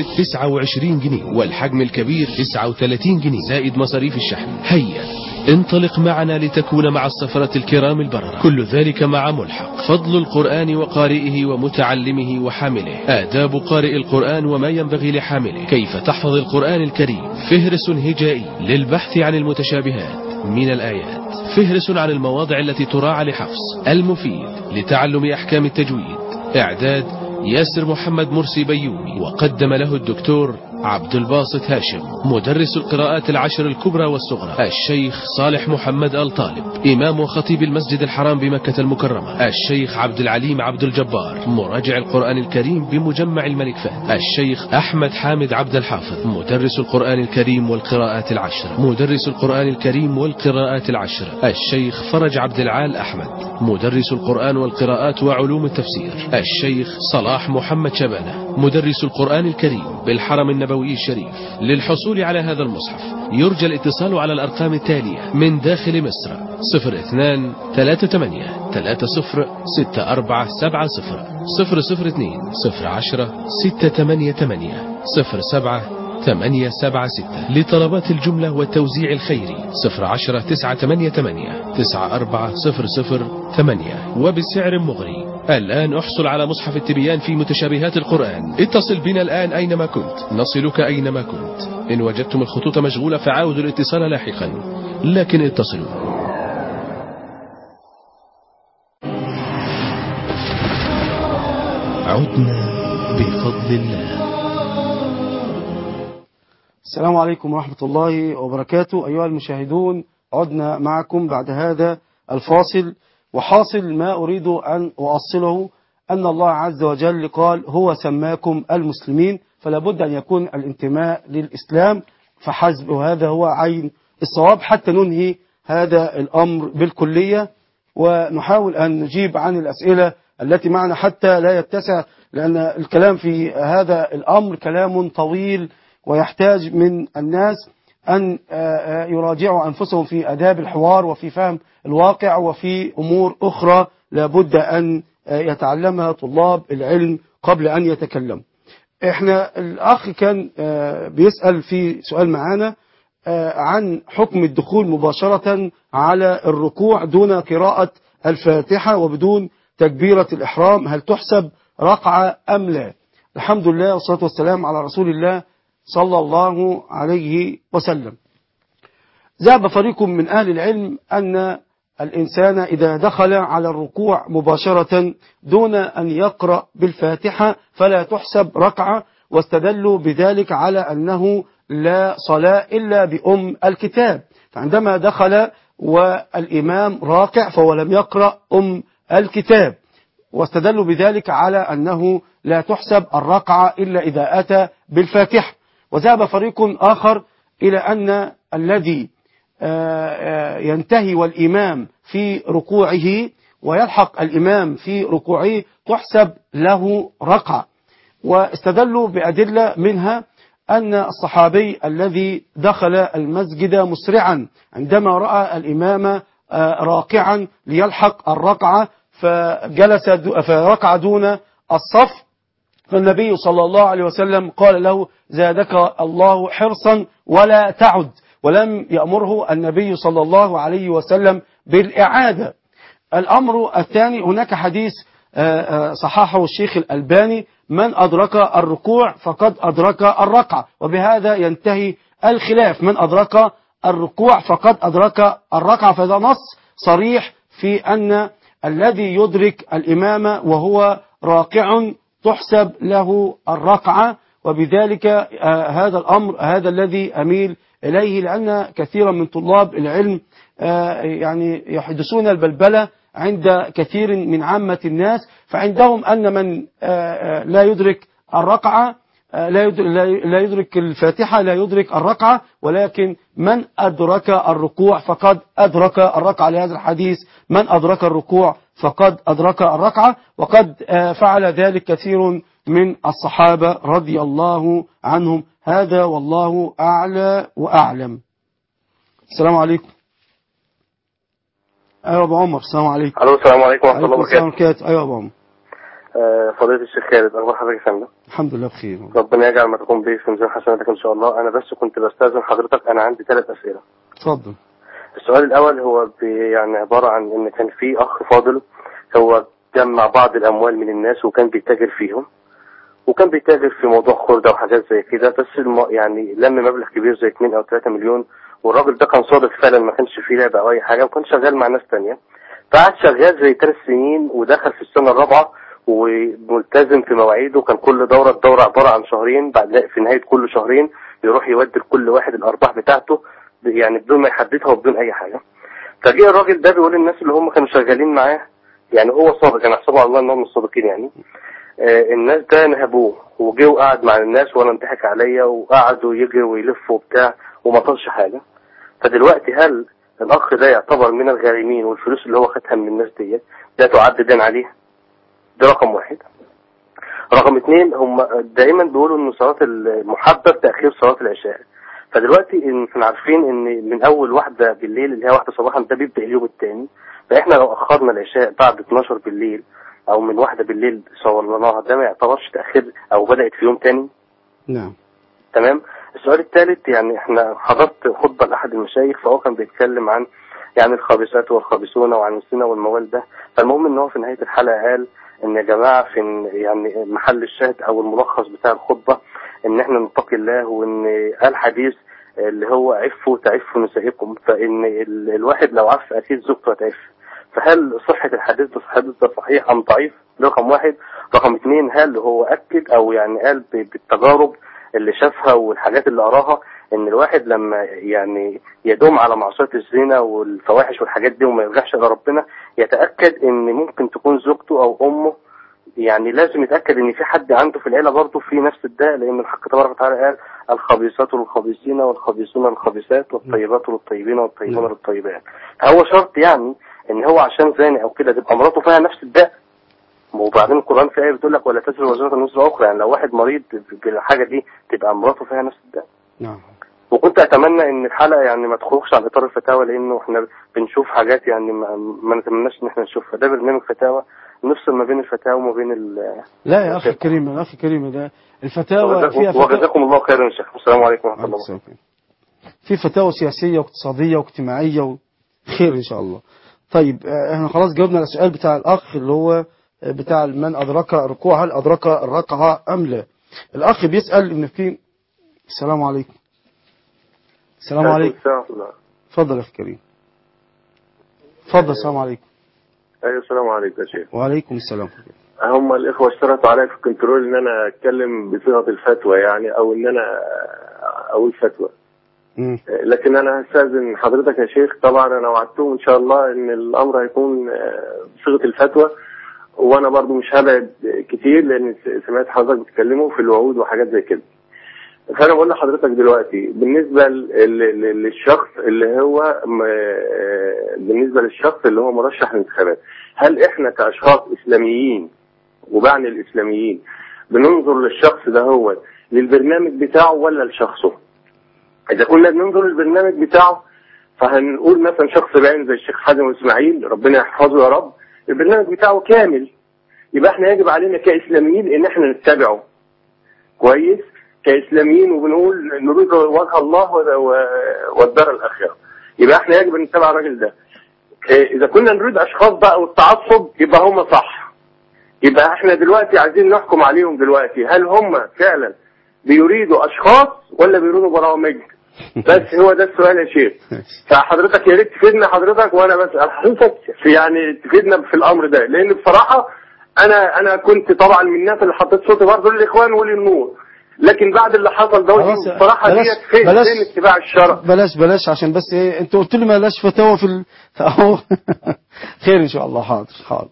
29 جنيه والحجم الكبير 39 جنيه زائد مصاريف الشحن هيا انطلق معنا لتكون مع السفرة الكرام البررة كل ذلك مع ملحق فضل القرآن وقارئه ومتعلمه وحامله آداب قارئ القرآن وما ينبغي لحامله كيف تحفظ القرآن الكريم فهرس هجائي للبحث عن المتشابهات من الآيات فهرس عن المواضع التي تراعى لحفظ المفيد لتعلم أحكام التجويد إعداد ياسر محمد مرسي بيومي وقدم له الدكتور عبد الباسط هاشم مدرس القراءات العشر الكبرى والصغرى الشيخ صالح محمد الطالب إمام وخطيب المسجد الحرام بمكة المكرمة الشيخ عبد العليم عبد الجبار مراجع القرآن الكريم بمجمع الملك فهد الشيخ أحمد حامد عبد الحافظ مدرس القرآن الكريم والقراءات العشر مدرس القرآن الكريم والقراءات العشر الشيخ فرج عبد العال أحمد مدرس القرآن والقراءات وعلوم التفسير الشيخ صلاح محمد شبانة مدرس القرآن الكريم بالحرم النبوي الشريف للحصول على هذا المصحف يرجى الاتصال على الأرقام التالية من داخل مصر 02 38 30 64 70 002 010 688 07 876 لطلبات الجملة والتوزيع الخيري 010 988 94008 وبسعر مغري الآن احصل على مصحف التبيان في متشابهات القرآن اتصل بنا الآن أينما كنت نصلك أينما كنت إن وجدتم الخطوط مشغولة فعاودوا الاتصال لاحقا لكن اتصلوا عدنا بفضل الله السلام عليكم ورحمة الله وبركاته أيها المشاهدون عدنا معكم بعد هذا الفاصل وحاصل ما أريد أن أؤصله أن الله عز وجل قال هو سماكم المسلمين فلا بد أن يكون الانتماء للإسلام فحسب وهذا هو عين الصواب حتى ننهي هذا الأمر بالكلية ونحاول أن نجيب عن الأسئلة التي معنا حتى لا يتسع لأن الكلام في هذا الأمر كلام طويل ويحتاج من الناس أن يراجعوا أنفسهم في أداب الحوار وفي فهم الواقع وفي أمور أخرى لابد أن يتعلمها طلاب العلم قبل أن يتكلموا احنا الأخ كان بيسأل في سؤال معانا عن حكم الدخول مباشرة على الركوع دون قراءة الفاتحة وبدون تكبيرة الإحرام هل تحسب رقعة أم لا الحمد لله والصلاة والسلام على رسول الله صلى الله عليه وسلم ذهب فريق من أهل العلم أن الإنسان إذا دخل على الركوع مباشرة دون أن يقرأ بالفاتحة فلا تحسب ركعة واستدلوا بذلك على أنه لا صلاة إلا بأم الكتاب فعندما دخل والإمام راكع فهو لم يقرأ أم الكتاب واستدلوا بذلك على أنه لا تحسب الركعة إلا إذا أتى بالفاتحة وذهب فريق آخر إلى أن الذي ينتهي والإمام في ركوعه ويلحق الإمام في ركوعه تحسب له ركعة واستدلوا بأدلة منها أن الصحابي الذي دخل المسجد مسرعا عندما رأى الإمام راكعا ليلحق الركعة فجلس فركع دون الصف فالنبي صلى الله عليه وسلم قال له زادك الله حرصا ولا تعد ولم يأمره النبي صلى الله عليه وسلم بالإعادة الأمر الثاني هناك حديث صححه الشيخ الألباني من أدرك الركوع فقد أدرك الركعة وبهذا ينتهي الخلاف من أدرك الركوع فقد أدرك الركعة فهذا نص صريح في أن الذي يدرك الإمام وهو راكع تحسب له الركعة وبذلك هذا الأمر هذا الذي أميل إليه لأن كثيرا من طلاب العلم يعني يحدثون البلبلة عند كثير من عامة الناس فعندهم أن من لا يدرك الركعة لا يدرك الفاتحة لا يدرك الركعة ولكن من أدرك الركوع فقد أدرك الركعة لهذا الحديث من أدرك الركوع فقد أدرك الركعة وقد فعل ذلك كثير من الصحابة رضي الله عنهم هذا والله أعلى وأعلم السلام عليكم أيوة أبو عمر السلام عليكم الو السلام عليكم ورحمه الله عليكم السلام وبركاته عليكم أيوة أبو عمر آه، فضيله الشيخ خالد اخبار حضرتك يا فندم الحمد لله بخير ربنا يجعل ما تكون به في ميزان حسناتك ان شاء الله انا بس كنت بستاذن حضرتك انا عندي ثلاث اسئله اتفضل السؤال الاول هو بي- يعني عباره عن ان كان في اخ فاضل هو جمع بعض الاموال من الناس وكان بيتاجر فيهم وكان بيتاجر في موضوع خردة وحاجات زي كده بس الم... يعني لم مبلغ كبير زي 2 او 3 مليون والراجل ده كان صادق فعلا ما كانش فيه لعبة او اي حاجة وكان شغال مع ناس تانية فقعد شغال زي ثلاث سنين ودخل في السنة الرابعة وملتزم في مواعيده كان كل دورة الدورة عبارة عن شهرين بعد في نهاية كل شهرين يروح يودي لكل واحد الارباح بتاعته يعني بدون ما يحددها وبدون اي حاجة فجه الراجل ده بيقول للناس اللي هم كانوا شغالين معاه يعني هو صادق انا احسبه على الله ان هم الصادقين يعني آه، الناس ده نهبوه وجه وقعد مع الناس وانا انضحك عليا وقعدوا يجري ويلف وبتاع وما طلش حاجه فدلوقتي هل الاخ ده يعتبر من الغارمين والفلوس اللي هو خدها من الناس ديت ده تعد دين عليه ده رقم واحد رقم اتنين هم دايما بيقولوا ان صلاة المحبب تأخير صلاة العشاء فدلوقتي إن احنا عارفين ان من اول واحدة بالليل اللي هي واحدة صباحا ده بيبدأ اليوم التاني فاحنا لو اخرنا العشاء بعد 12 بالليل او من واحدة بالليل صورناها ده ما يعتبرش تأخير او بدأت في يوم تاني نعم تمام السؤال الثالث يعني احنا حضرت خطبة لأحد المشايخ فهو كان بيتكلم عن يعني الخابسات والخابسون وعن الزنا والموال ده فالمهم ان هو في نهاية الحلقة قال ان يا جماعة في ال- يعني محل الشاهد او الملخص بتاع الخطبة ان احنا نتقي الله وان قال حديث اللي هو عفوا تعفوا نسائكم فان ال- الواحد لو عف اكيد زوجته هتعف فهل صحة الحديث ده الحديث ده صحيح ام ضعيف ده رقم واحد رقم اثنين هل هو اكد او يعني قال ب- بالتجارب اللي شافها والحاجات اللي قراها ان الواحد لما يعني يدوم على معصيه الزنا والفواحش والحاجات دي وما يرجعش الى ربنا يتاكد ان ممكن تكون زوجته او امه يعني لازم يتاكد ان في حد عنده في العيله برضه في نفس الداء لان الحق تبارك وتعالى قال الخبيثات للخبيثين والخبيثون للخبيثات والطيبات للطيبين والطيبون للطيبات هو شرط يعني ان هو عشان زاني او كده تبقى مراته فيها نفس الداء وبعدين القران في ايه بتقول لك ولا تزر وزره وزر اخرى يعني لو واحد مريض بالحاجه دي تبقى مراته فيها نفس الداء نعم وكنت اتمنى ان الحلقه يعني ما تخرجش عن اطار الفتاوى لانه احنا بنشوف حاجات يعني ما, ما نتمناش ان احنا نشوفها ده برنامج فتاوى نفصل ما بين الفتاوى وما بين ال لا يا أخي الكريم يا أخي الكريم ده الفتاوى فيها فتاوى وجزاكم الله خيرا يا شيخ السلام عليكم ورحمه الله عليكم السلام. في فتاوى سياسية واقتصادية واجتماعية وخير إن شاء الله طيب آه، احنا خلاص جاوبنا على السؤال بتاع الأخ اللي هو آه، بتاع من أدرك الركوع هل أدرك الركعة أم لا الأخ بيسأل إن في السلام عليكم السلام عليكم السلام الله اتفضل يا أخي كريم اتفضل السلام عليكم ايوه السلام عليكم يا شيخ وعليكم السلام هم الاخوه اشترطوا عليا في الكنترول ان انا اتكلم بصيغه الفتوى يعني او ان انا اقول فتوى مم. لكن انا هستاذن حضرتك يا شيخ طبعا انا وعدتهم ان شاء الله ان الامر هيكون آه، بصيغه الفتوى وانا برضو مش هبعد كتير لان س- سمعت حضرتك بتتكلموا في الوعود وحاجات زي كده فانا بقول لحضرتك دلوقتي بالنسبه ل- ل- ل- للشخص اللي هو م- آه، بالنسبه للشخص اللي هو مرشح للانتخابات هل احنا كاشخاص اسلاميين وبعني الاسلاميين بننظر للشخص ده هو للبرنامج بتاعه ولا لشخصه اذا كنا بننظر للبرنامج بتاعه فهنقول مثلا شخص بعين زي الشيخ حازم اسماعيل ربنا يحفظه يا رب البرنامج بتاعه كامل يبقى احنا يجب علينا كاسلاميين ان احنا نتبعه كويس كاسلاميين وبنقول نريد وجه الله و- و- والدار الاخره يبقى احنا يجب ان نتبع الراجل ده إيه، اذا كنا نريد اشخاص بقى والتعصب يبقى هم صح يبقى احنا دلوقتي عايزين نحكم عليهم دلوقتي هل هم فعلا بيريدوا اشخاص ولا بيريدوا برامج بس هو ده السؤال يا شيخ فحضرتك يا ريت تفيدنا حضرتك وانا بسال حضرتك في يعني تفيدنا في الامر ده لان بصراحه انا انا كنت طبعا من الناس اللي حطيت صوتي برضه للاخوان وللنور لكن بعد اللي حصل ده خلاص، بصراحه بلاش- ديت فين بلاش- فين اتباع الشرع بلاش بلاش عشان بس ايه انت قلت لي بلاش فتاوى في ال... فأهو خير ان شاء الله حاضر حاضر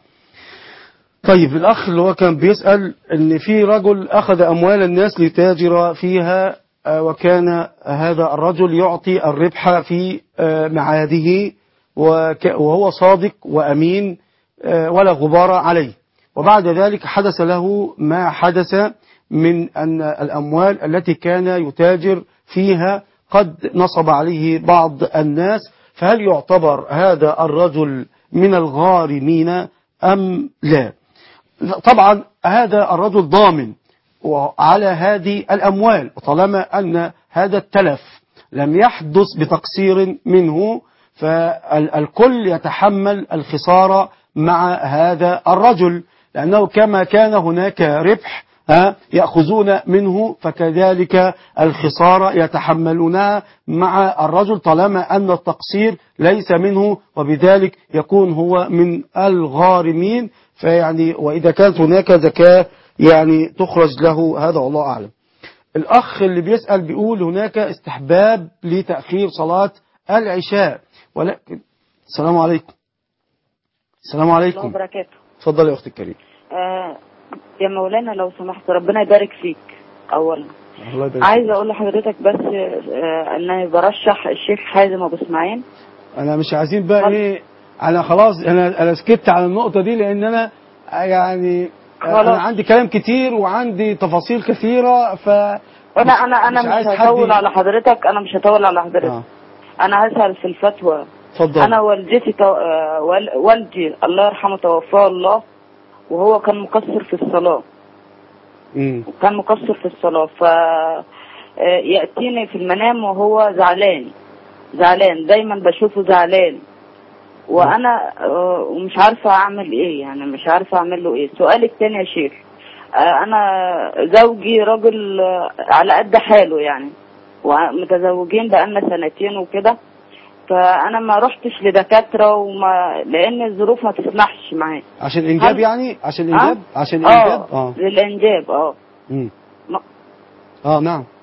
طيب الاخ اللي هو كان بيسأل ان في رجل اخذ اموال الناس ليتاجر فيها آه، وكان هذا الرجل يعطي الربح في آه، معاده وك- وهو صادق وامين آه، ولا غبار عليه وبعد ذلك حدث له ما حدث من أن الأموال التي كان يتاجر فيها قد نصب عليه بعض الناس فهل يعتبر هذا الرجل من الغارمين أم لا طبعا هذا الرجل ضامن على هذه الأموال وطالما أن هذا التلف لم يحدث بتقصير منه فالكل يتحمل الخسارة مع هذا الرجل لأنه كما كان هناك ربح ها يأخذون منه فكذلك الخسارة يتحملونها مع الرجل طالما أن التقصير ليس منه وبذلك يكون هو من الغارمين فيعني وإذا كانت هناك زكاة يعني تخرج له هذا والله أعلم الأخ اللي بيسأل بيقول هناك استحباب لتأخير صلاة العشاء ولكن السلام عليكم السلام الله عليكم وبركاته اتفضل يا أختي الكريم آه يا مولانا لو سمحت ربنا يبارك فيك اولا الله يبارك عايزه اقول لحضرتك بس آه انني برشح الشيخ حازم ابو اسماعيل انا مش عايزين بقى ايه انا خلاص انا انا سكت على النقطه دي لان انا يعني خلاص. انا عندي كلام كتير وعندي تفاصيل كثيره ف انا انا انا مش مش, عايز حد هطول ي- على حضرتك انا مش هطول على حضرتك آه. انا هسأل في الفتوى اتفضل انا والدتي تو... آه، وال... والدي الله يرحمه توفاه الله وهو كان مقصر في الصلاه مم. كان مقصر في الصلاة ف آه، يأتيني في المنام وهو زعلان زعلان دايما بشوفه زعلان وانا آه، ومش عارفة اعمل ايه يعني مش عارفة اعمل له ايه سؤالي التاني يا شيخ آه، انا زوجي راجل آه، على قد حاله يعني ومتزوجين بقالنا سنتين وكده فانا ما رحتش لدكاترة وما لان الظروف ما تسمحش معاه عشان انجاب هل- يعني عشان آه؟ انجاب عشان انجاب اه للانجاب اه مم. ما- اه نعم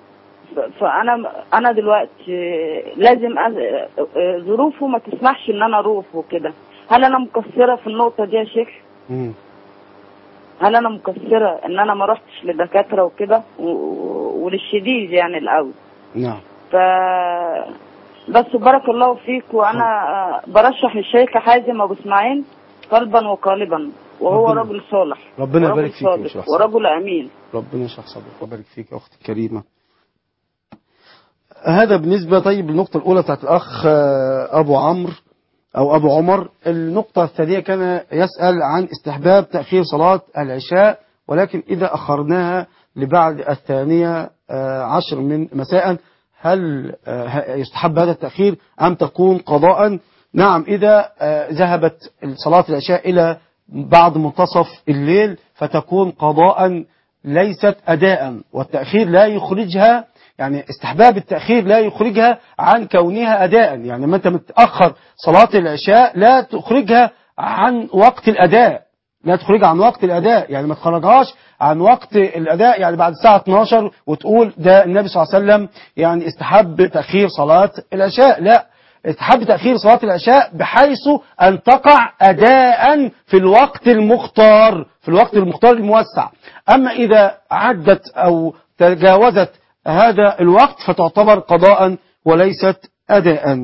ف- فانا انا دلوقتي لازم أز- ظروفه ما تسمحش ان انا اروح وكده هل انا مقصره في النقطه دي يا شيخ مم. هل انا مقصره ان انا ما رحتش لدكاتره وكده و- وللشديد يعني الاول نعم ف بس بارك الله فيك وانا آه، برشح الشيخ حازم ابو اسماعيل قلبا وقالبا وهو ربنا- رجل صالح ربنا ورجل يبارك فيك يا صادق شيخ حسن. ورجل امين ربنا يشرح صدرك ويبارك فيك يا أختي الكريمة هذا بالنسبة طيب للنقطة الأولى بتاعت الأخ آه، أبو عمرو أو أبو عمر النقطة الثانية كان يسأل عن استحباب تأخير صلاة العشاء ولكن إذا أخرناها لبعد الثانية آه، عشر من مساء هل آه، ه- يستحب هذا التأخير أم تكون قضاء نعم إذا آه، ذهبت صلاة العشاء إلى بعد منتصف الليل فتكون قضاء ليست أداء والتأخير لا يخرجها يعني استحباب التأخير لا يخرجها عن كونها أداء يعني ما أنت متأخر صلاة العشاء لا تخرجها عن وقت الأداء لا تخرجها عن وقت الأداء يعني ما تخرجهاش عن وقت الأداء يعني بعد الساعة 12 وتقول ده النبي صلى الله عليه وسلم يعني استحب تأخير صلاة العشاء لا استحب تأخير صلاة العشاء بحيث أن تقع أداء في الوقت المختار في الوقت المختار الموسع أما إذا عدت أو تجاوزت هذا الوقت فتعتبر قضاء وليست أداء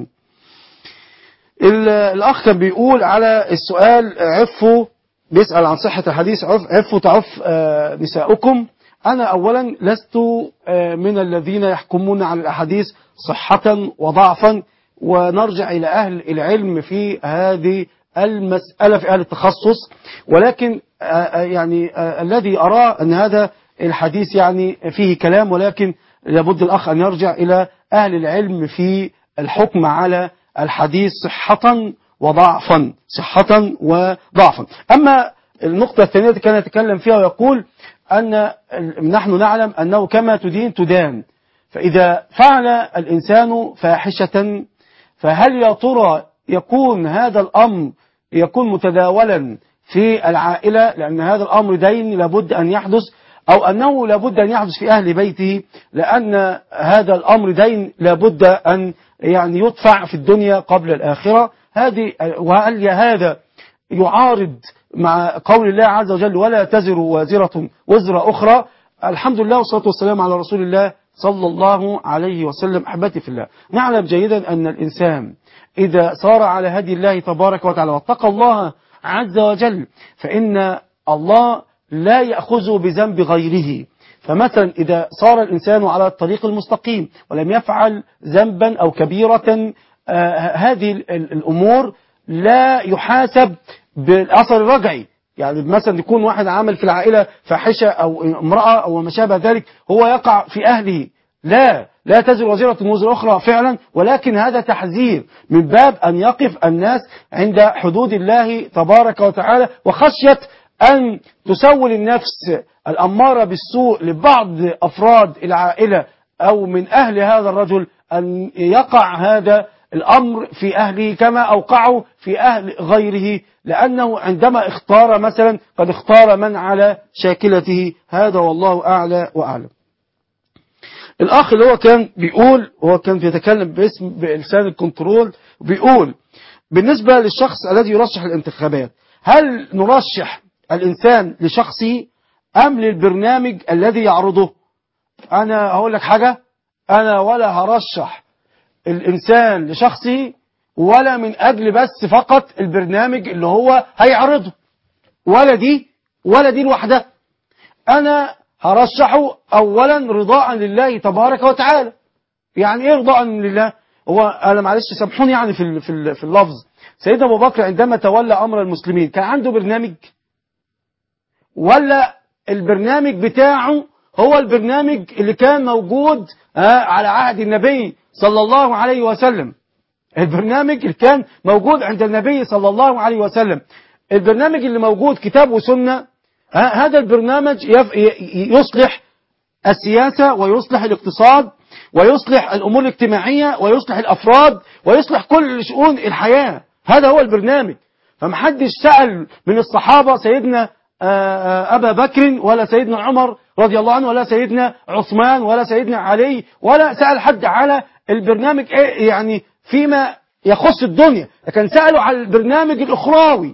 ال- الأخ كان بيقول على السؤال عفوا بيسأل عن صحة الحديث عف- عفوا تعف آه، نساؤكم أنا أولا لست آه، من الذين يحكمون على الأحاديث صحة وضعفا ونرجع إلى أهل العلم في هذه المسألة في أهل التخصص ولكن آه، آه، يعني آه، الذي أراه أن هذا الحديث يعني فيه كلام ولكن لابد الأخ أن يرجع إلى أهل العلم في الحكم على الحديث صحة وضعفا صحة وضعفا أما النقطة الثانية التي كان يتكلم فيها ويقول أن ال- نحن نعلم أنه كما تدين تدان فإذا فعل الإنسان فاحشة فهل يا ترى يكون هذا الأمر يكون متداولا في العائلة لأن هذا الأمر دين لابد أن يحدث أو أنه لابد أن يحدث في أهل بيته لأن هذا الأمر دين لابد أن يعني يدفع في الدنيا قبل الآخرة هذه وهل هذا يعارض مع قول الله عز وجل ولا تزر وازرة وزر أخرى الحمد لله والصلاة والسلام على رسول الله صلى الله عليه وسلم أحبتي في الله نعلم جيدا أن الإنسان إذا صار على هدي الله تبارك وتعالى واتقى الله عز وجل فإن الله لا يأخذه بذنب غيره فمثلا إذا صار الإنسان على الطريق المستقيم ولم يفعل ذنبا أو كبيرة آه هذه ال- ال- الأمور لا يحاسب بالأثر الرجعي يعني مثلا يكون واحد عمل في العائلة فاحشة أو امرأة أو ما شابه ذلك هو يقع في أهله لا لا تزر وزيرة وزر أخرى فعلا ولكن هذا تحذير من باب أن يقف الناس عند حدود الله تبارك وتعالى وخشية أن تسول النفس الأمارة بالسوء لبعض أفراد العائلة أو من أهل هذا الرجل أن يقع هذا الأمر في أهله كما أوقعه في أهل غيره لأنه عندما اختار مثلا قد اختار من على شاكلته هذا والله أعلى وأعلم الأخ اللي هو كان بيقول هو كان بيتكلم باسم بلسان الكنترول بيقول بالنسبة للشخص الذي يرشح الانتخابات هل نرشح الإنسان لشخصه أم للبرنامج الذي يعرضه أنا هقول لك حاجة أنا ولا هرشح الإنسان لشخصه ولا من أجل بس فقط البرنامج اللي هو هيعرضه ولا دي ولا دي لوحدها أنا هرشحه أولا رضاء لله تبارك وتعالى يعني إيه رضاء لله هو أنا معلش سامحوني يعني في ال- في ال- في اللفظ سيدنا أبو بكر عندما تولى أمر المسلمين كان عنده برنامج ولا البرنامج بتاعه هو البرنامج اللي كان موجود آه، على عهد النبي صلى الله عليه وسلم البرنامج اللي كان موجود عند النبي صلى الله عليه وسلم البرنامج اللي موجود كتاب وسنة آه، هذا البرنامج يف- ي- يصلح السياسة ويصلح الاقتصاد ويصلح الأمور الاجتماعية ويصلح الأفراد ويصلح كل شؤون الحياة هذا هو البرنامج فمحدش سأل من الصحابة سيدنا آه، آه، أبا بكر ولا سيدنا عمر رضي الله عنه ولا سيدنا عثمان ولا سيدنا علي ولا سأل حد على البرنامج إيه يعني فيما يخص الدنيا لكن سألوا على البرنامج الأخروي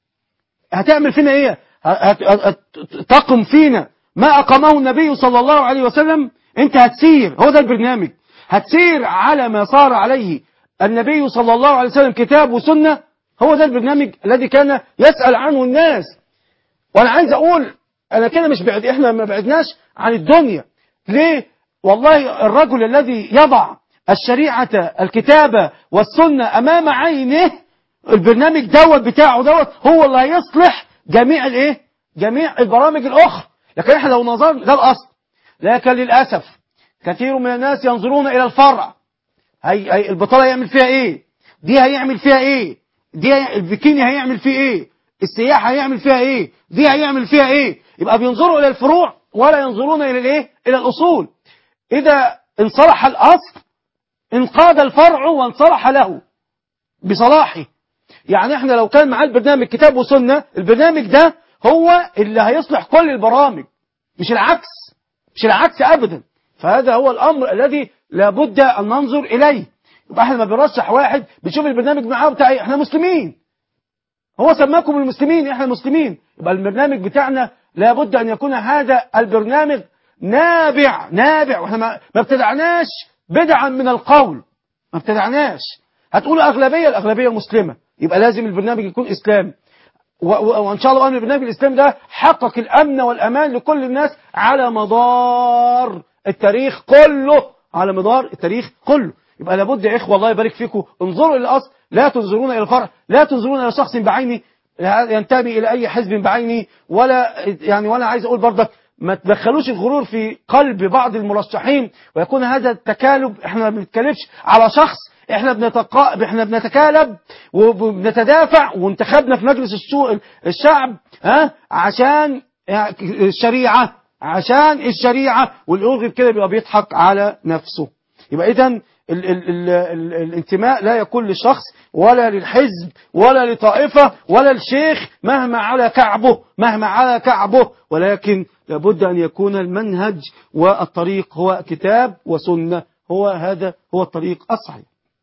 هتعمل فينا ايه هت- هت- هت- تقم فينا ما أقامه النبي صلى الله عليه وسلم انت هتسير هو ده البرنامج هتسير على ما صار عليه النبي صلى الله عليه وسلم كتاب وسنة هو ده البرنامج الذي كان يسأل عنه الناس وانا عايز اقول انا كده مش بعد احنا ما بعدناش عن الدنيا ليه والله الرجل الذي يضع الشريعة الكتابة والسنة امام عينه البرنامج دوت بتاعه دوت هو اللي هيصلح جميع الايه جميع البرامج الاخرى لكن احنا لو نظرنا ده الاصل لكن للاسف كثير من الناس ينظرون الى الفرع هي, هي البطاله يعمل فيها ايه دي هيعمل فيها ايه دي هي- البكيني هيعمل فيه ايه السياحه هيعمل فيها ايه دي هيعمل فيها ايه يبقى بينظروا الى الفروع ولا ينظرون الى الايه الى الاصول اذا انصلح الاصل انقاد الفرع وانصلح له بصلاحه يعني احنا لو كان معاه البرنامج كتاب وسنة البرنامج ده هو اللي هيصلح كل البرامج مش العكس مش العكس ابدا فهذا هو الامر الذي لابد ان ننظر اليه يبقى احنا ما بنرشح واحد بنشوف البرنامج معاه بتاع ايه احنا مسلمين هو سماكم المسلمين احنا مسلمين يبقى البرنامج بتاعنا لابد ان يكون هذا البرنامج نابع نابع واحنا ما ما ابتدعناش بدعا من القول ما ابتدعناش هتقولوا اغلبيه الاغلبيه مسلمه يبقى لازم البرنامج يكون اسلامي و- و- وان شاء الله ان البرنامج الاسلامي ده حقق الامن والامان لكل الناس على مدار التاريخ كله على مدار التاريخ كله يبقى لابد يا اخوه الله يبارك فيكم انظروا الى الاصل لا تنظرون الى الفرع لا تنظرون الى شخص بعينه ينتمي الى اي حزب بعينه ولا يعني ولا عايز اقول برضك ما تدخلوش الغرور في قلب بعض المرشحين ويكون هذا التكالب احنا ما بنتكلمش على شخص احنا بنتقا... احنا بنتكالب وبنتدافع وانتخبنا في مجلس السوق الشعب ها عشان الشريعه عشان الشريعه واللي يرغب كده بيبقى بيضحك على نفسه يبقى اذا ال ال ال ال الانتماء لا يكون للشخص ولا للحزب ولا لطائفة ولا الشيخ مهما على كعبه مهما على كعبه ولكن لابد أن يكون المنهج والطريق هو كتاب وسنة هو هذا هو الطريق الصحيح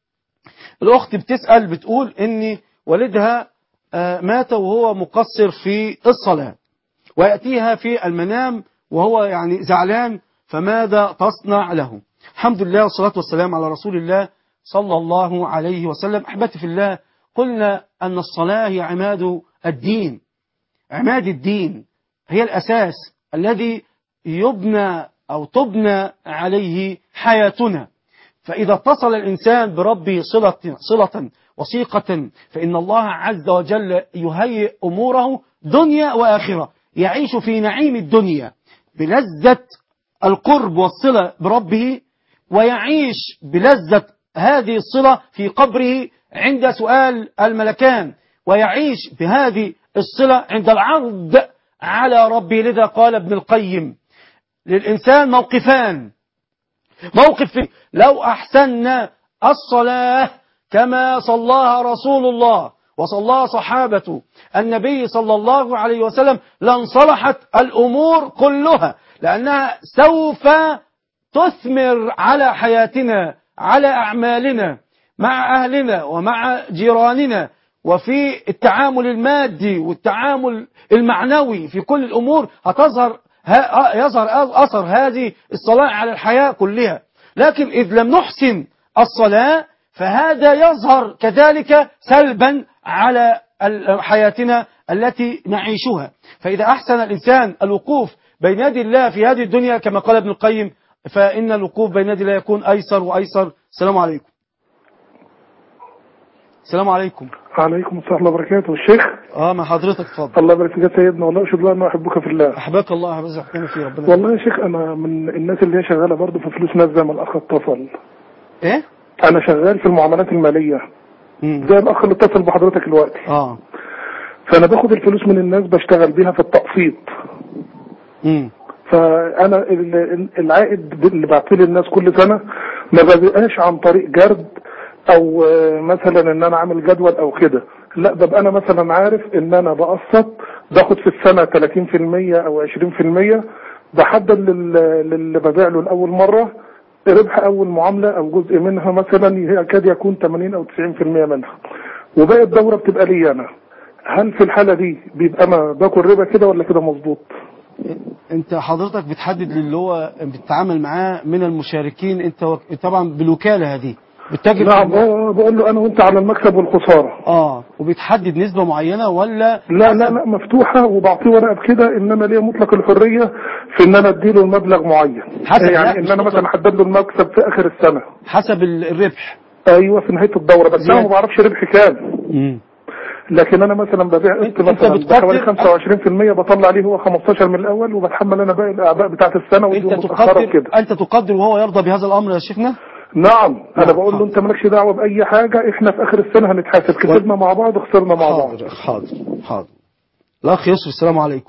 الأخت بتسأل بتقول إن والدها آه، مات وهو مقصر في الصلاة ويأتيها في المنام وهو يعني زعلان فماذا تصنع له الحمد لله والصلاة والسلام على رسول الله صلى الله عليه وسلم أحبتي في الله قلنا أن الصلاة هي عماد الدين عماد الدين هي الأساس الذي يبنى أو تبنى عليه حياتنا فإذا اتصل الإنسان بربه صلة, صلة وثيقة فإن الله عز وجل يهيئ أموره دنيا وآخرة يعيش في نعيم الدنيا بلذة القرب والصلة بربه ويعيش بلذة هذه الصلة في قبره عند سؤال الملكان ويعيش بهذه الصلة عند العرض على ربه لذا قال ابن القيم للإنسان موقفان موقف فيه لو أحسننا الصلاة كما صلاها رسول الله وصلاها صحابة النبي صلى الله عليه وسلم لانصلحت الأمور كلها لأنها سوف تثمر على حياتنا على أعمالنا مع أهلنا ومع جيراننا وفي التعامل المادي والتعامل المعنوي في كل الأمور هتظهر يظهر أثر هذه الصلاة على الحياة كلها لكن إذ لم نحسن الصلاة فهذا يظهر كذلك سلبا على حياتنا التي نعيشها فإذا أحسن الإنسان الوقوف بين يدي الله في هذه الدنيا كما قال ابن القيم فإن الوقوف بين يدي الله يكون أيسر وأيسر السلام عليكم السلام عليكم عليكم السلام ورحمة الله وبركاته الشيخ اه مع حضرتك اتفضل الله يبارك فيك يا سيدنا والله اشهد الله احبك في الله احبك الله احبك احبك في ربنا والله يا شيخ انا من الناس اللي هي شغاله برضه في فلوس ناس زي ما الاخ اتصل ايه انا شغال في المعاملات الماليه مم. زي الاخ اللي اتصل بحضرتك دلوقتي اه فانا باخد الفلوس من الناس بشتغل بيها في التقسيط امم فانا ال- العائد اللي بعطيه للناس كل سنه ما ببقاش عن طريق جرد او آه، مثلا ان انا عامل جدول او كده لا ببقى انا مثلا عارف ان انا بقسط باخد في السنه 30% او 20% بحدد لل- للي ببيع له لاول مره ربح اول معامله او جزء منها مثلا يكاد يكون 80 او 90% منها وباقي الدوره بتبقى لي انا هل في الحاله دي بيبقى انا باكل ربا كده ولا كده مظبوط انت حضرتك بتحدد اللي هو بتتعامل معاه من المشاركين انت وك- طبعا بالوكاله هذه بتتاجر نعم آه، بقول له انا وانت على المكسب والخساره اه وبتحدد نسبه معينه ولا لا لا لا مفتوحه وبعطيه ورقه بكده ان انا ليا مطلق الحريه في ان انا اديله المبلغ معين حسب- لا، يعني مش ان انا مطلق. مثلا احدد له المكسب في اخر السنه حسب ال- الربح ايوه في نهايه الدوره بس انا زيادة. ما بعرفش ربح كام مم. لكن انا مثلا ببيع قسط أنت مثلا بتقدر- بحوالي 25% بطلع عليه هو 15 من الاول وبتحمل انا باقي الاعباء بتاعت السنه ودي انت متاخره تقدر كده انت تقدر وهو يرضى بهذا الامر يا شيخنا نعم انا نعم، بقول له حاضر. انت مالكش دعوه باي حاجه احنا في اخر السنه هنتحاسب كسبنا مع بعض خسرنا مع بعض حاضر حاضر حاضر الاخ يوسف السلام عليكم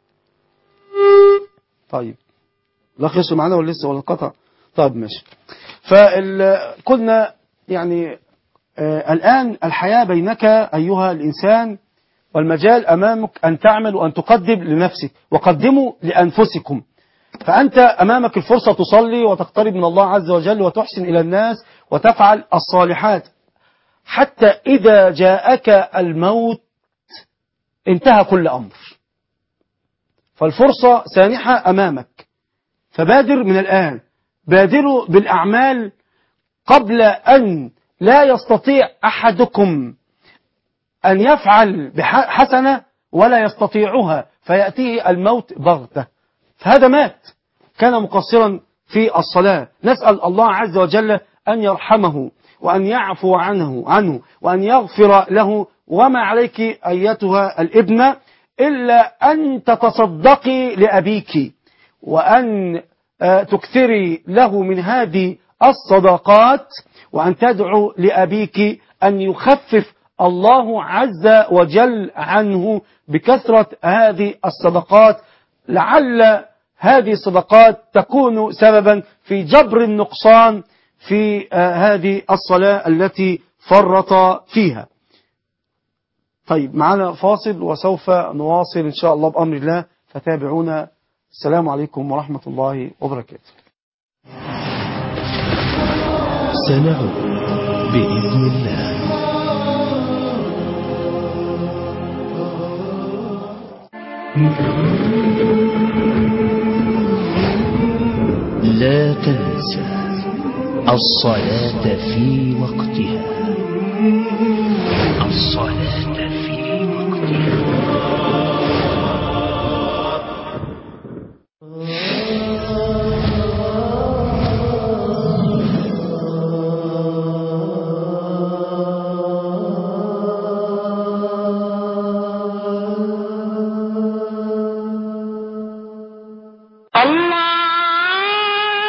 طيب الاخ يوسف معانا ولا لسه ولا انقطع طيب ماشي فال كنا يعني آه الان الحياه بينك ايها الانسان والمجال امامك ان تعمل وان تقدم لنفسك وقدموا لانفسكم فأنت أمامك الفرصة تصلي وتقترب من الله عز وجل وتحسن إلى الناس وتفعل الصالحات حتى إذا جاءك الموت انتهى كل أمر فالفرصة سانحة أمامك فبادر من الآن بادروا بالأعمال قبل أن لا يستطيع أحدكم أن يفعل بح- حسنة ولا يستطيعها فيأتيه الموت بغتة فهذا مات كان مقصرا في الصلاة نسأل الله عز وجل أن يرحمه وأن يعفو عنه عنه وأن يغفر له وما عليك أيتها الابنة إلا أن تتصدقي لأبيك وأن آه، تكثري له من هذه الصدقات وأن تدعو لأبيك أن يخفف الله عز وجل عنه بكثرة هذه الصدقات لعل هذه الصدقات تكون سببا في جبر النقصان في آه، هذه الصلاة التي فرط فيها طيب معنا فاصل وسوف نواصل إن شاء الله بأمر الله فتابعونا السلام عليكم ورحمة الله وبركاته سنعود بإذن الله لا تنسى الصلاة في وقتها الصلاة في وقتها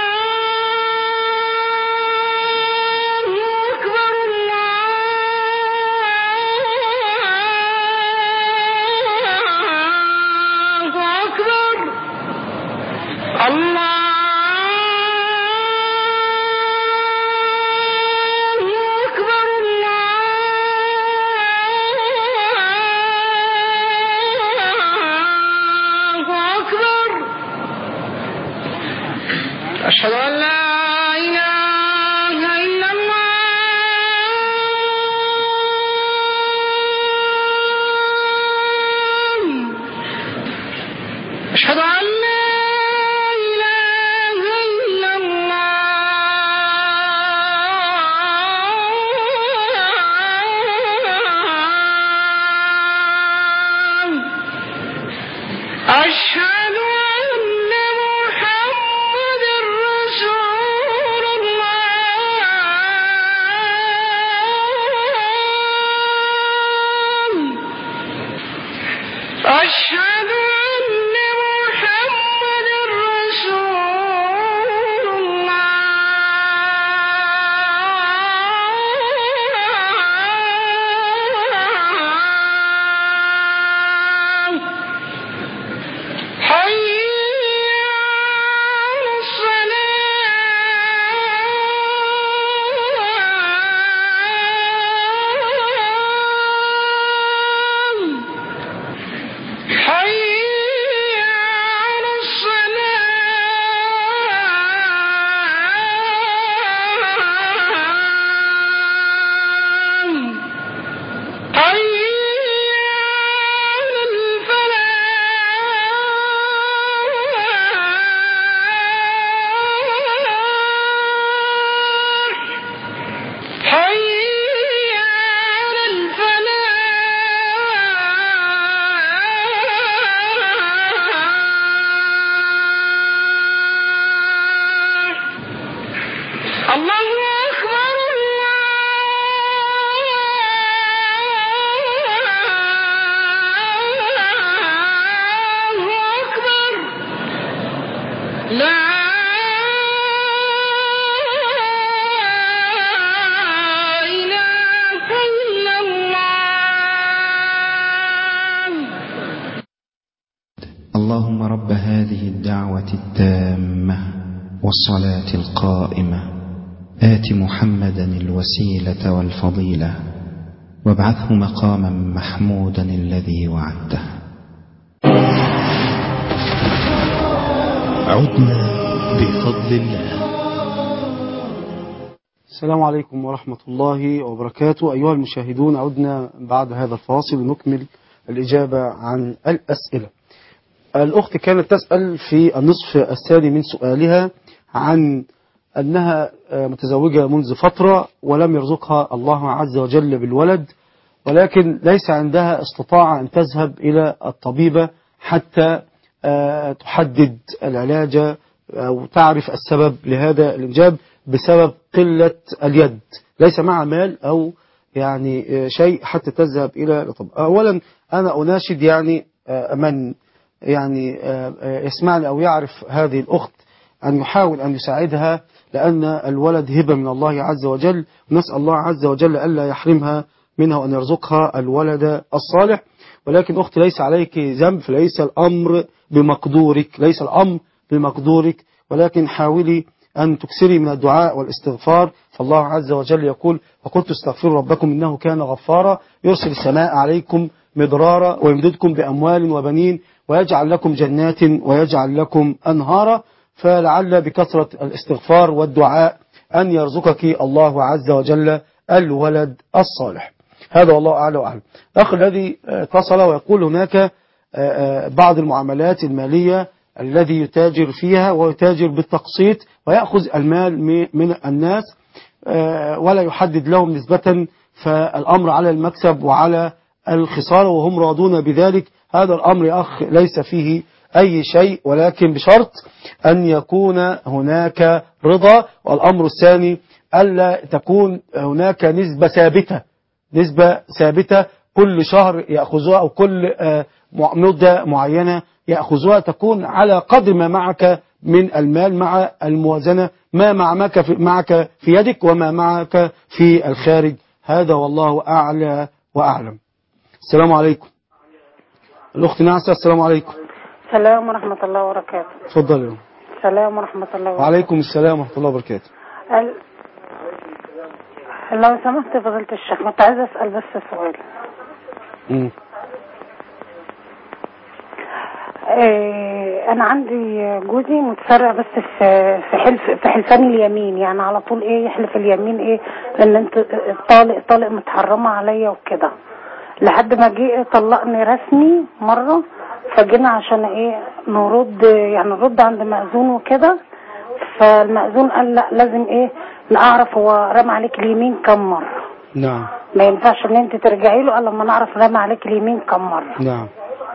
الله أكبر الله الدعوة التامة والصلاة القائمة آت محمدا الوسيلة والفضيلة وابعثه مقاما محمودا الذي وعدته عدنا بفضل الله السلام عليكم ورحمة الله وبركاته أيها المشاهدون عدنا بعد هذا الفاصل نكمل الإجابة عن الأسئلة الأخت كانت تسأل في النصف الثاني من سؤالها عن أنها متزوجة منذ فترة ولم يرزقها الله عز وجل بالولد ولكن ليس عندها استطاعة أن تذهب إلى الطبيبة حتى تحدد العلاج أو تعرف السبب لهذا الإنجاب بسبب قلة اليد ليس مع مال أو يعني شيء حتى تذهب إلى الطبيب أولا أنا أناشد يعني من يعني يسمعني أو يعرف هذه الأخت أن يحاول أن يساعدها لأن الولد هبة من الله عز وجل ونسأل الله عز وجل ألا يحرمها منها وأن يرزقها الولد الصالح ولكن أختي ليس عليك ذنب فليس الأمر بمقدورك ليس الأمر بمقدورك ولكن حاولي أن تكسري من الدعاء والاستغفار فالله عز وجل يقول وقلت استغفروا ربكم إنه كان غفارا يرسل السماء عليكم مضرارا ويمددكم بأموال وبنين ويجعل لكم جنات ويجعل لكم أنهارا فلعل بكثرة الاستغفار والدعاء أن يرزقك الله عز وجل الولد الصالح هذا والله أعلى وأعلم الأخ الذي اتصل ويقول هناك بعض المعاملات المالية الذي يتاجر فيها ويتاجر بالتقسيط ويأخذ المال من الناس ولا يحدد لهم نسبة فالأمر على المكسب وعلى الخسارة وهم راضون بذلك هذا الأمر يا أخ ليس فيه أي شيء ولكن بشرط أن يكون هناك رضا والأمر الثاني ألا تكون هناك نسبة ثابتة نسبة ثابتة كل شهر يأخذوها أو كل مدة معينة يأخذوها تكون على قدر ما معك من المال مع الموازنة ما معك في, معك في يدك وما معك في الخارج هذا والله أعلى وأعلم السلام عليكم الأخت نعسة السلام عليكم السلام ورحمة الله وبركاته تفضل السلام ورحمة الله وبركاته وعليكم السلام ورحمة الله وبركاته ال... لو سمحت فضيلة الشيخ كنت عايزة أسأل بس سؤال مم. إيه انا عندي جوزي متسرع بس في في حلف في حلفان اليمين يعني على طول ايه يحلف اليمين ايه ان انت طالق طالق متحرمه عليا وكده لحد ما جه طلقني رسمي مره فجينا عشان ايه نرد يعني نرد عند مأذون وكده فالمأذون قال لا لازم ايه نعرف هو رمى عليك اليمين كم مره نعم ما ينفعش ان انت ترجعي له الا لما نعرف رمى عليك اليمين كم مره نعم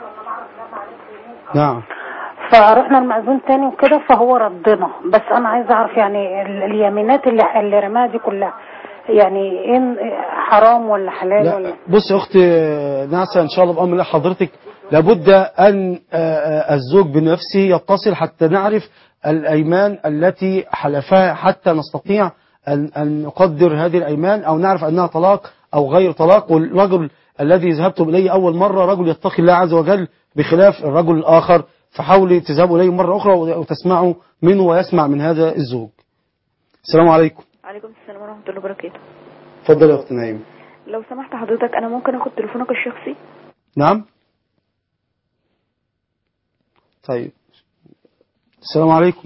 نعم فرحنا المأذون تاني وكده فهو ردنا بس انا عايزه اعرف يعني ال- اليمينات اللي اللي رماها دي كلها يعني ان حرام ولا حلال لا ولا بص يا أخت نعسة إن شاء الله بأمر الله حضرتك لابد أن آه، آه، الزوج بنفسه يتصل حتى نعرف الأيمان التي حلفها حتى نستطيع أن, أن نقدر هذه الأيمان أو نعرف أنها طلاق أو غير طلاق والرجل الذي ذهبتم إليه أول مرة رجل يتقي الله عز وجل بخلاف الرجل الآخر فحاولي تذهبوا إليه مرة أخرى وتسمعوا منه ويسمع من هذا الزوج السلام عليكم عليكم السلام ورحمة الله وبركاته اتفضل يا أخت نعيم لو سمحت حضرتك أنا ممكن أخد تليفونك الشخصي نعم طيب السلام عليكم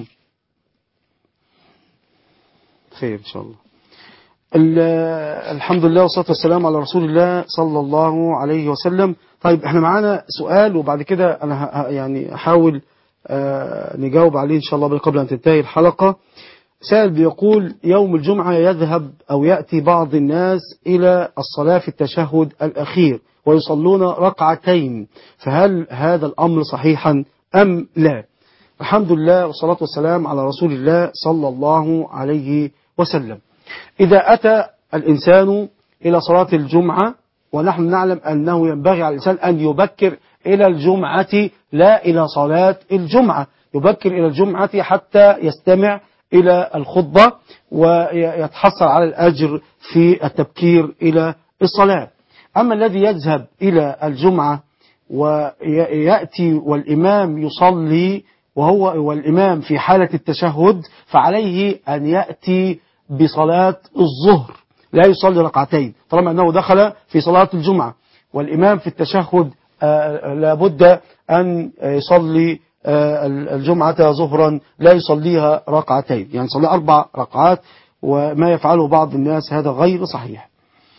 خير إن شاء الله ال- الحمد لله والصلاة والسلام على رسول الله صلى الله عليه وسلم طيب احنا معانا سؤال وبعد كده انا ه- ه- يعني احاول آه، نجاوب عليه ان شاء الله قبل ان تنتهي الحلقة سائل بيقول يوم الجمعة يذهب أو يأتي بعض الناس إلى الصلاة في التشهد الأخير ويصلون ركعتين فهل هذا الأمر صحيحا أم لا الحمد لله والصلاة والسلام على رسول الله صلى الله عليه وسلم إذا أتى الإنسان إلى صلاة الجمعة ونحن نعلم أنه ينبغي على الإنسان أن يبكر إلى الجمعة لا إلى صلاة الجمعة يبكر إلى الجمعة حتى يستمع إلى الخطبة ويتحصل على الأجر في التبكير إلى الصلاة أما الذي يذهب إلى الجمعة ويأتي والإمام يصلي وهو والإمام في حالة التشهد فعليه أن يأتي بصلاة الظهر لا يصلي ركعتين طالما أنه دخل في صلاة الجمعة والإمام في التشهد آه، لابد أن يصلي آه، الجمعة ظهرا لا يصليها ركعتين يعني يصلي أربع ركعات وما يفعله بعض الناس هذا غير صحيح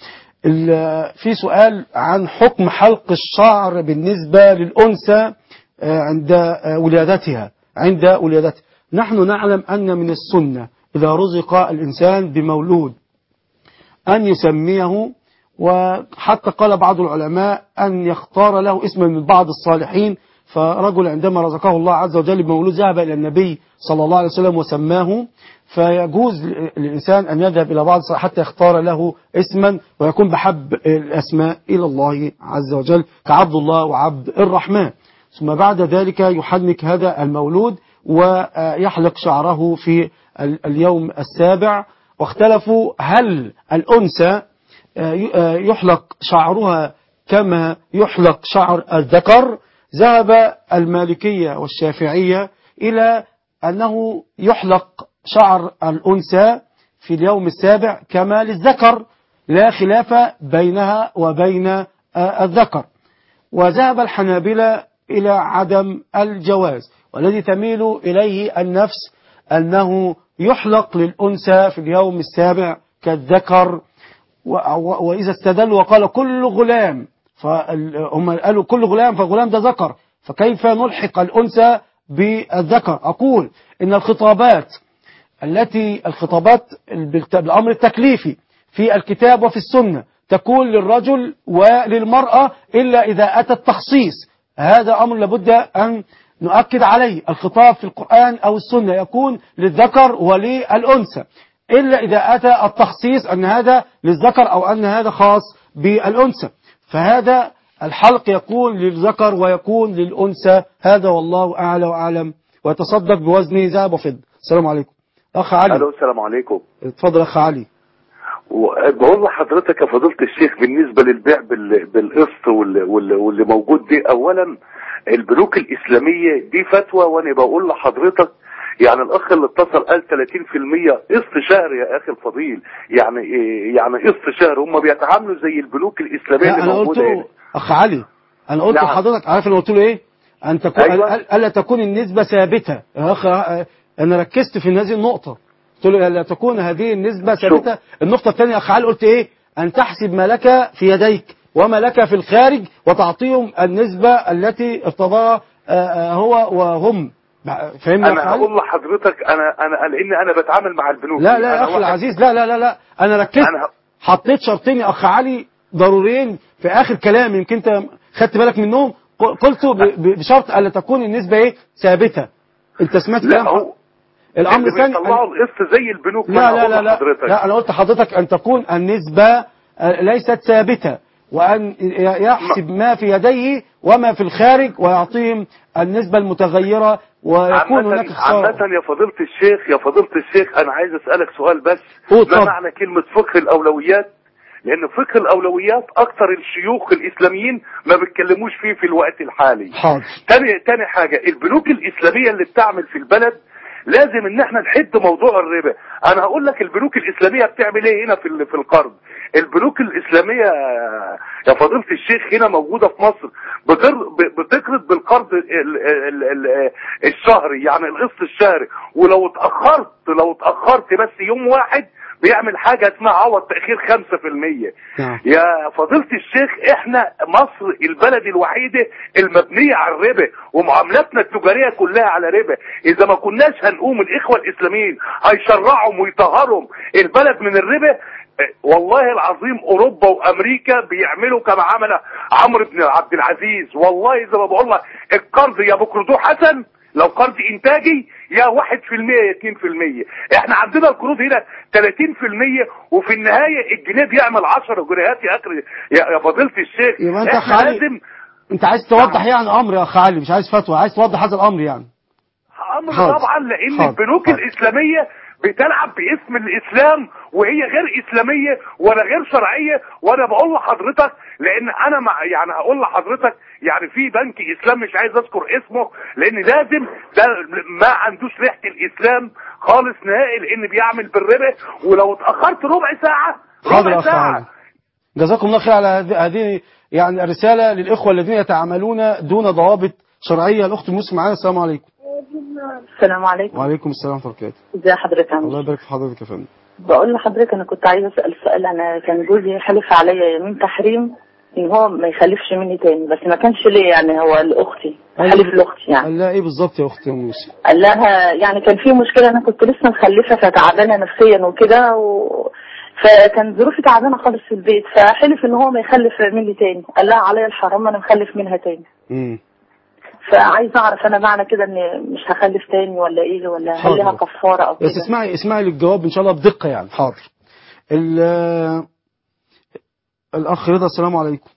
ال- في سؤال عن حكم حلق الشعر بالنسبة للأنثى آه، عند آه، ولادتها عند ولادتها نحن نعلم أن من السنة إذا رزق الإنسان بمولود أن يسميه وحتى قال بعض العلماء أن يختار له اسما من بعض الصالحين فرجل عندما رزقه الله عز وجل بمولود ذهب إلى النبي صلى الله عليه وسلم وسماه فيجوز للإنسان أن يذهب إلى بعض الصالحين حتى يختار له اسما ويكون بحب الأسماء إلى الله عز وجل كعبد الله وعبد الرحمن ثم بعد ذلك يحنك هذا المولود ويحلق شعره في ال- اليوم السابع واختلفوا هل الأنثى يحلق شعرها كما يحلق شعر الذكر ذهب المالكية والشافعية إلى أنه يحلق شعر الأنثى في اليوم السابع كما للذكر لا خلاف بينها وبين آه، الذكر وذهب الحنابلة إلى عدم الجواز والذي تميل إليه النفس أنه يحلق للأنثى في اليوم السابع كالذكر و- و- وإذا استدلوا وقال كل غلام فهم قالوا كل غلام فغلام ده ذكر فكيف نلحق الأنثى بالذكر أقول إن الخطابات التي الخطابات بالت- بالأمر التكليفي في الكتاب وفي السنة تكون للرجل وللمرأة إلا إذا أتى التخصيص هذا أمر لابد أن نؤكد عليه الخطاب في القرآن أو السنة يكون للذكر وللأنثى إلا إذا أتى التخصيص أن هذا للذكر أو أن هذا خاص بالأنثى فهذا الحلق يكون للذكر ويكون للأنثى هذا والله أعلى وأعلم ويتصدق بوزنه ذهب وفضة السلام عليكم أخ علي الو السلام عليكم اتفضل أخ علي بقول لحضرتك يا فضيلة الشيخ بالنسبة للبيع بال- بالقسط واللي, واللي, واللي موجود دي اولا البنوك الاسلامية دي فتوى وانا بقول لحضرتك يعني الاخ اللي اتصل قال 30% قسط شهر يا اخي الفضيل يعني إيه يعني قسط شهر هم بيتعاملوا زي البنوك الاسلامية لا اللي أنا قلت موجودة هنا له أخ علي أنا قلت نعم. لحضرتك عارف أنا قلت له إيه أن تكون أيوة. أل- ألا تكون النسبة ثابتة يا أخ أنا ركزت في هذه النقطة قلت له ألا تكون هذه النسبة ثابتة النقطة الثانية يا أخ علي قلت إيه أن تحسب ما لك في يديك وما لك في الخارج وتعطيهم النسبة التي ارتضاها آه، آه، هو وهم فاهمني يا أخ انا علي؟ هقول لحضرتك انا انا لان انا بتعامل مع البنوك لا لا يا أنا اخي واحد- العزيز لا لا لا لا انا ركزت أنا- حطيت شرطين يا اخ علي ضروريين في اخر كلام يمكن انت خدت بالك منهم ق- قلت ب- ب- بشرط الا تكون النسبه ايه ثابته انت سمعت لا كلام هو الامر اللي الثاني بيطلعوا القسط زي البنوك لا وأنا لا هقول لا لا, لحضرتك. لا انا قلت لحضرتك ان تكون النسبه آه، ليست ثابته وان ي- يحسب ما في يديه وما في الخارج ويعطيهم النسبه المتغيره ويكون هناك عامة خساره عامة يا فضيلة الشيخ يا فضيلة الشيخ أنا عايز أسألك سؤال بس قول ما اتفضل. معنى كلمة فقه الأولويات؟ لأن فقه الأولويات أكثر الشيوخ الإسلاميين ما بيتكلموش فيه في الوقت الحالي. حاضر تاني تاني حاجة البنوك الإسلامية اللي بتعمل في البلد لازم ان احنا نحد موضوع الربا انا هقول لك البنوك الاسلاميه بتعمل ايه هنا في ال- في القرض البنوك الاسلاميه يا فضيله الشيخ هنا موجوده في مصر بتر- ب- بتقرض بالقرض ال- ال- ال- الشهري يعني القسط الشهري ولو اتاخرت لو اتاخرت بس يوم واحد بيعمل حاجه اسمها عوض تاخير 5% نعم يا فضيلة الشيخ احنا مصر البلد الوحيدة المبنية على الربا ومعاملاتنا التجارية كلها على ربا اذا ما كناش هنقوم الاخوة الاسلاميين هيشرعهم ويطهرهم البلد من الربا اه، والله العظيم اوروبا وامريكا بيعملوا كما عمل عمرو بن عبد العزيز والله زي ما بقول لك القرض يا بكردوه حسن لو قرض انتاجي يا واحد في المية يا اتنين في المية احنا عندنا القروض هنا تلاتين في المية وفي النهاية الجنيه بيعمل عشرة جنيهات يا اخي يا يا فضيلة الشيخ يبقى انت احنا أخ علي لازم انت عايز توضح يعني امر يا اخ علي مش عايز فتوى عايز توضح هذا الامر يعني امر حاضر. طبعا لان حاضر. البنوك حاضر. الاسلاميه بتلعب باسم الاسلام وهي غير اسلاميه ولا غير شرعيه وانا بقول لحضرتك لان انا مع يعني هقول لحضرتك يعني في بنك اسلام مش عايز اذكر اسمه لان لازم ده ما عندوش ريحه الاسلام خالص نهائي لان بيعمل بالربا ولو اتاخرت ربع ساعه حاضر يا ربع أخ ساعه علي جزاكم الله خير على هذه- هذه يعني رسالة للإخوة الذين يتعاملون دون ضوابط شرعية الأخت المسلم معانا السلام عليكم السلام عليكم وعليكم السلام ورحمة الله وبركاته ازي حضرتك عامل الله يبارك في حضرتك يا فندم بقول لحضرتك انا كنت عايزه اسال سؤال انا كان جوزي حلف عليا يمين تحريم ان هو ما يخلفش مني تاني بس ما كانش ليه يعني هو لاختي حلف لاختي يعني قال لها إيه بالظبط يا أختي يا أم يوسف قال لها يعني كان في مشكله انا كنت لسه مخلفه فتعبانه نفسيا وكده و... فكان ظروفي تعبانه خالص في البيت فحلف ان هو ما يخلف مني تاني قال لها عليا الحرام انا مخلف منها تاني مم. فعايزه اعرف انا معنى كده ان مش هخلف تاني ولا ايه ولا هل لها حاضر. كفاره او بس كده اسمعي اسمعي للجواب إن شاء الله بدقة يعني حاضر ال- الأخ رضا السلام عليكم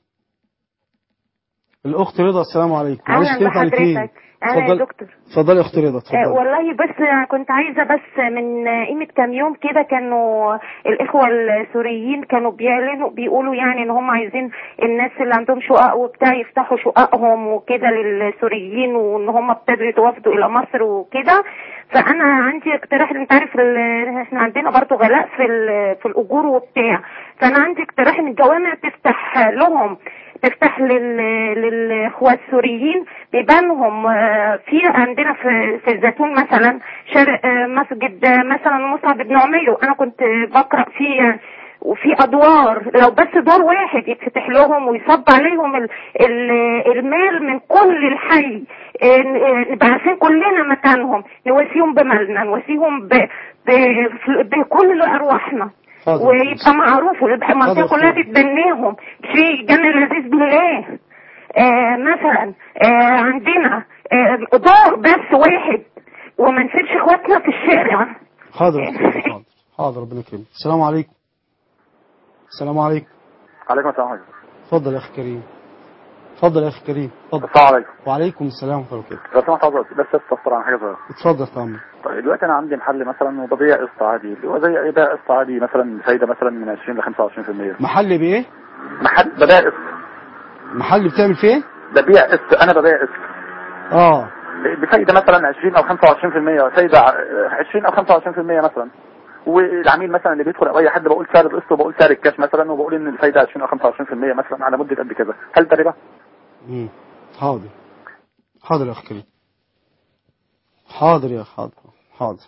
الأخت رضا السلام عليكم معلش اهلا تنفع الاثنين بحضرتك اهلا يا اتفضل دكتور اتفضلي يا أخت رضا آه، اتفضلي والله بس كنت عايزة بس من قيمة كام يوم كده كانوا الإخوة السوريين كانوا بيعلنوا بيقولوا يعني إن هم عايزين الناس اللي عندهم شقق وبتاع يفتحوا شققهم وكده للسوريين وإن هم ابتدوا يتوافدوا إلى مصر وكده فأنا عندي اقتراح أنت عارف ال- إحنا عندنا برضو غلاء في ال- في الأجور وبتاع فأنا عندي اقتراح إن الجوامع تفتح لهم تفتح لل... للاخوة السوريين بيبانهم آه، في عندنا في في الزيتون مثلا شارع آه، مسجد آه، مثلا مصعب بن عمير انا كنت بقرا فيه وفي ادوار لو بس دور واحد يتفتح لهم ويصب عليهم ال... ال... المال من كل الحي آه، آه، نبقى عارفين كلنا مكانهم نواسيهم بمالنا نواسيهم ب... ب... بكل ارواحنا حاضر. ويبقى معروف ويبقى المنطقه حاضر. كلها تتبناهم في جنة العزيز بالله آه مثلا آه عندنا آه دور بس واحد وما نسيبش اخواتنا في الشارع حاضر يا أخت رضا، حاضر حاضر ربنا يكرمك السلام عليكم السلام عليكم عليكم السلام عليكم اتفضل يا أخي كريم اتفضل يا أخي كريم اتفضل السلام عليكم وعليكم السلام ورحمة الله وبركاته لو سمحت عاوز بس استفسر عن حاجه صغيره اتفضل يا عم طيب دلوقتي انا عندي محل مثلا وببيع قسط عادي اللي هو زي ايه بقى قسط عادي مثلا فايده مثلا من 20 ل 25% محل بإيه محل ببيع قسط محل بتعمل فيه ايه ببيع قسط انا ببيع قسط اه بفايده مثلا 20 او 25% فايده ع- 20 او 25% مثلا والعميل مثلا اللي بيدخل او اي حد بقول سعر القسط وبقول سعر الكاش مثلا وبقول ان الفايده 20 او 25% مثلا على مده قد كذا هل ده ربا؟ مم. حاضر حاضر يا أخي كريم حاضر يا أخي حاضر حاضر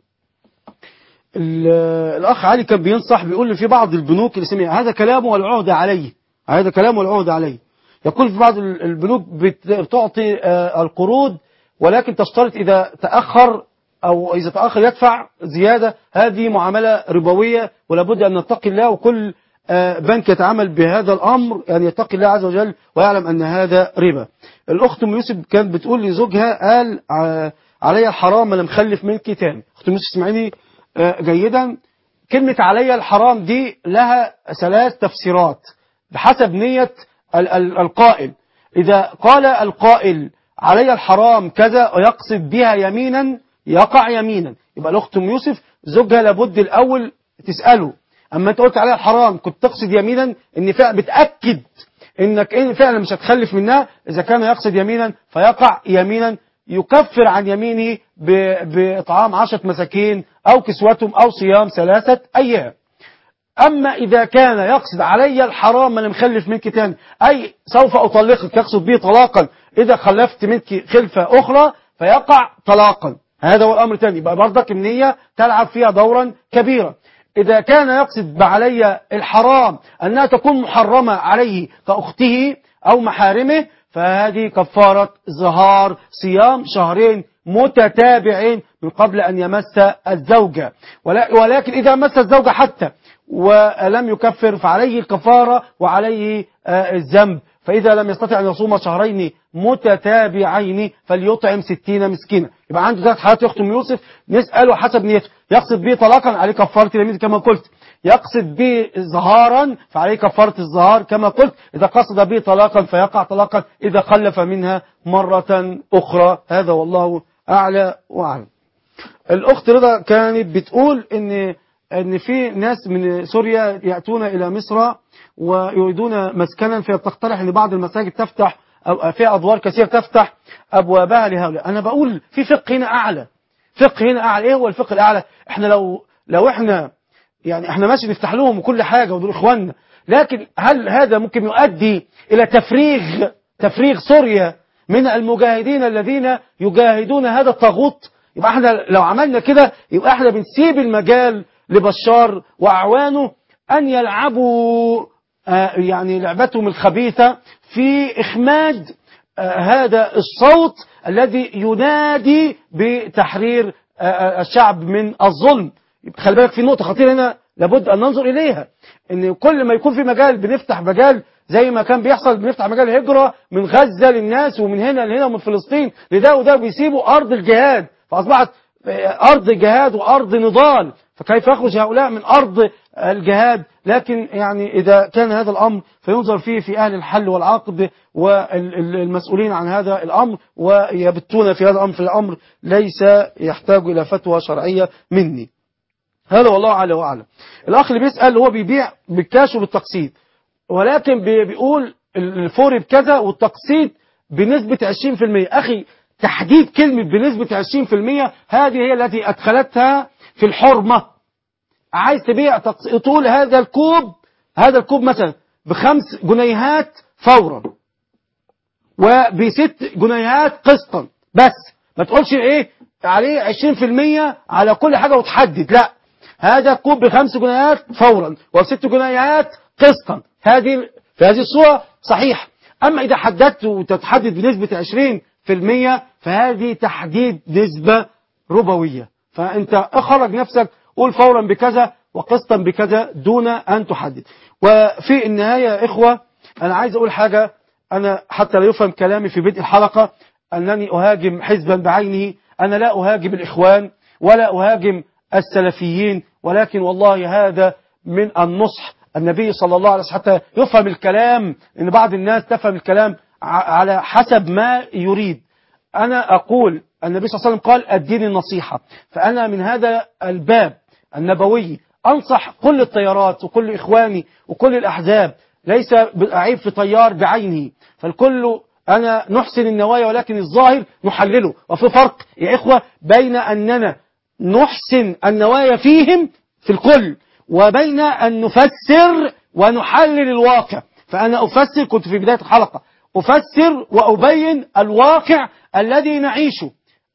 ال- الأخ علي كان بينصح بيقول لي في بعض البنوك الإسلامية هذا كلامه والعهد عليه هذا كلامه والعهد عليه يقول في بعض ال- البنوك بت- بتعطي آه، القروض ولكن تشترط إذا تأخر أو إذا تأخر يدفع زيادة هذه معاملة ربوية ولابد أن نتقي الله وكل آه، بنك يتعامل بهذا الأمر يعني يتقي الله عز وجل ويعلم أن هذا ربا الأخت أم يوسف كانت بتقول لزوجها قال آه، علي الحرام أنا مخلف منك تاني أخت أم يوسف اسمعيني آه، جيدا كلمة علي الحرام دي لها ثلاث تفسيرات بحسب نية ال- ال- القائل إذا قال القائل علي الحرام كذا ويقصد بها يمينا يقع يمينا يبقى الأخت أم يوسف زوجها لابد الأول تسأله أما أنت قلت عليها الحرام كنت تقصد يمينا إن فعلا بتأكد إنك إن فعلا مش هتخلف منها إذا كان يقصد يمينا فيقع يمينا يكفر عن يمينه ب- بإطعام عشرة مساكين أو كسوتهم أو صيام ثلاثة أيام أما إذا كان يقصد علي الحرام من مخلف منك تاني أي سوف أطلقك يقصد به طلاقا إذا خلفت منك خلفة أخرى فيقع طلاقا هذا هو الأمر الثاني يبقى برضك النية تلعب فيها دورا كبيرا إذا كان يقصد بعلي الحرام أنها تكون محرمة عليه كأخته أو محارمه فهذه كفارة ظهار صيام شهرين متتابعين من قبل أن يمس الزوجة ولا- ولكن إذا مس الزوجة حتى ولم يكفر فعليه الكفارة وعليه آه، الذنب فإذا لم يستطع أن يصوم شهرين متتابعين فليطعم ستين مسكينا يبقى عنده ثلاث حالات يختم يوسف نسأله حسب نيته يقصد به طلاقا عليه كفارة اليمين كما قلت يقصد به ظهارا فعليه كفارة الظهار كما قلت إذا قصد به طلاقا فيقع طلاقا إذا خلف منها مرة أخرى هذا والله أعلى وأعلم الأخت رضا كانت بتقول إن ان في ناس من سوريا ياتون الى مصر ويريدون مسكنا فبتقترح ان بعض المساجد تفتح أو فيها ادوار كثيره تفتح ابوابها لهؤلاء انا بقول في فقه هنا اعلى فقه هنا اعلى ايه هو الفقه الاعلى احنا لو لو احنا يعني احنا ماشي نفتح لهم وكل حاجه ودول اخواننا لكن هل هذا ممكن يؤدي الى تفريغ تفريغ سوريا من المجاهدين الذين يجاهدون هذا الطاغوت يبقى احنا لو عملنا كده يبقى احنا بنسيب المجال لبشار واعوانه ان يلعبوا آه يعني لعبتهم الخبيثه في اخماد آه هذا الصوت الذي ينادي بتحرير آه الشعب من الظلم خلي بالك في نقطه خطيره هنا لابد ان ننظر اليها ان كل ما يكون في مجال بنفتح مجال زي ما كان بيحصل بنفتح مجال هجرة من غزة للناس ومن هنا لهنا ومن فلسطين لده وده بيسيبوا أرض الجهاد فأصبحت أرض جهاد وأرض نضال فكيف يخرج هؤلاء من أرض الجهاد لكن يعني إذا كان هذا الأمر فينظر فيه في أهل الحل والعقد والمسؤولين عن هذا الأمر ويبتون في هذا الأمر في الأمر ليس يحتاج إلى فتوى شرعية مني هذا والله أعلى وأعلم الأخ اللي بيسأل هو بيبيع بالكاش وبالتقسيط ولكن بيقول الفوري بكذا والتقسيط بنسبة 20% أخي تحديد كلمة بنسبة 20% هذه هي التي أدخلتها في الحرمة عايز تبيع تقول هذا الكوب هذا الكوب مثلا بخمس جنيهات فورا وبست جنيهات قسطا بس ما تقولش ايه عليه 20% على كل حاجة وتحدد لا هذا كوب بخمس جنيهات فورا وبست جنيهات قسطا هذه في هذه الصورة صحيح أما إذا حددت وتتحدد بنسبة 20% فهذه تحديد نسبة ربوية فأنت أخرج نفسك قول فورا بكذا وقسطا بكذا دون أن تحدد وفي النهاية يا إخوة أنا عايز أقول حاجة أنا حتى لا يفهم كلامي في بدء الحلقة أنني أهاجم حزبا بعينه أنا لا أهاجم الإخوان ولا أهاجم السلفيين ولكن والله هذا من النصح النبي صلى الله عليه وسلم حتى يفهم الكلام ان بعض الناس تفهم الكلام على حسب ما يريد انا اقول النبي صلى الله عليه وسلم قال الدين النصيحة فانا من هذا الباب النبوي انصح كل التيارات وكل اخواني وكل الاحزاب ليس عيب في طيار بعينه فالكل انا نحسن النوايا ولكن الظاهر نحلله وفي فرق يا اخوة بين اننا نحسن النوايا فيهم في الكل وبين أن نفسر ونحلل الواقع فأنا أفسر كنت في بداية الحلقة أفسر وأبين الواقع الذي نعيشه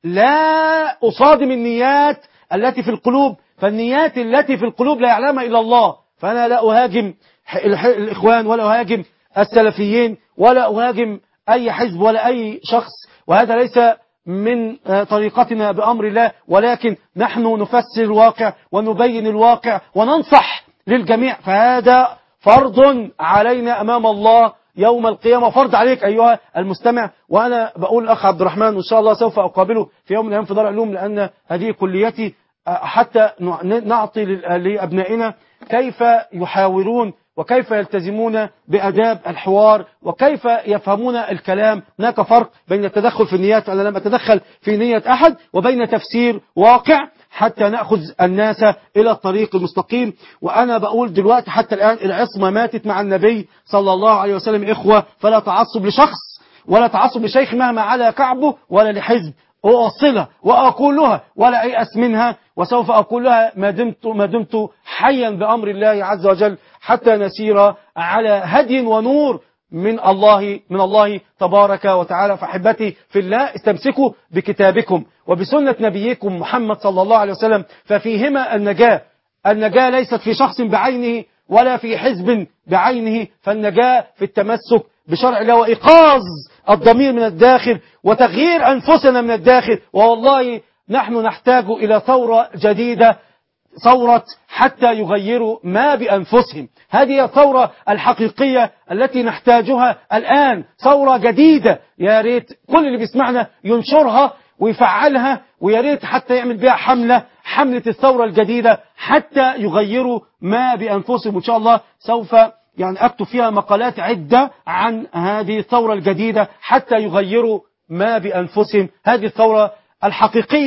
لا أصادم النيات التي في القلوب فالنيات التي في القلوب لا يعلمها إلا الله فأنا لا أهاجم الإخوان ولا أهاجم السلفيين ولا أهاجم أي حزب ولا أي شخص وهذا ليس من طريقتنا بأمر الله ولكن نحن نفسر الواقع ونبين الواقع وننصح للجميع فهذا فرض علينا أمام الله يوم القيامة فرض عليك أيها المستمع وأنا بقول الأخ عبد الرحمن إن شاء الله سوف أقابله في يوم من الأيام في دار العلوم لأن هذه كليتي حتى نعطي لأبنائنا كيف يحاورون وكيف يلتزمون بأداب الحوار وكيف يفهمون الكلام هناك فرق بين التدخل في النيات أنا لم أتدخل في نية أحد وبين تفسير واقع حتى نأخذ الناس إلى الطريق المستقيم وأنا بقول دلوقتي حتى الآن العصمة ماتت مع النبي صلى الله عليه وسلم إخوة فلا تعصب لشخص ولا تعصب لشيخ مهما على كعبه ولا لحزب أوصلها وأقولها ولا أيأس منها وسوف أقولها ما دمت, ما دمت حيا بأمر الله عز وجل حتى نسير على هدي ونور من الله من الله تبارك وتعالى فأحبتي في الله استمسكوا بكتابكم وبسنة نبيكم محمد صلى الله عليه وسلم ففيهما النجاة النجاة ليست في شخص بعينه ولا في حزب بعينه فالنجاة في التمسك بشرع الله وإيقاظ الضمير من الداخل وتغيير أنفسنا من الداخل والله نحن نحتاج إلى ثورة جديدة ثورة حتى يغيروا ما بأنفسهم هذه الثورة الحقيقية التي نحتاجها الآن ثورة جديدة يا ريت كل اللي بيسمعنا ينشرها ويفعلها ويا ريت حتى يعمل بها حملة حملة الثورة الجديدة حتى يغيروا ما بأنفسهم وإن شاء الله سوف يعني أكتب فيها مقالات عدة عن هذه الثورة الجديدة حتى يغيروا ما بأنفسهم هذه الثورة الحقيقية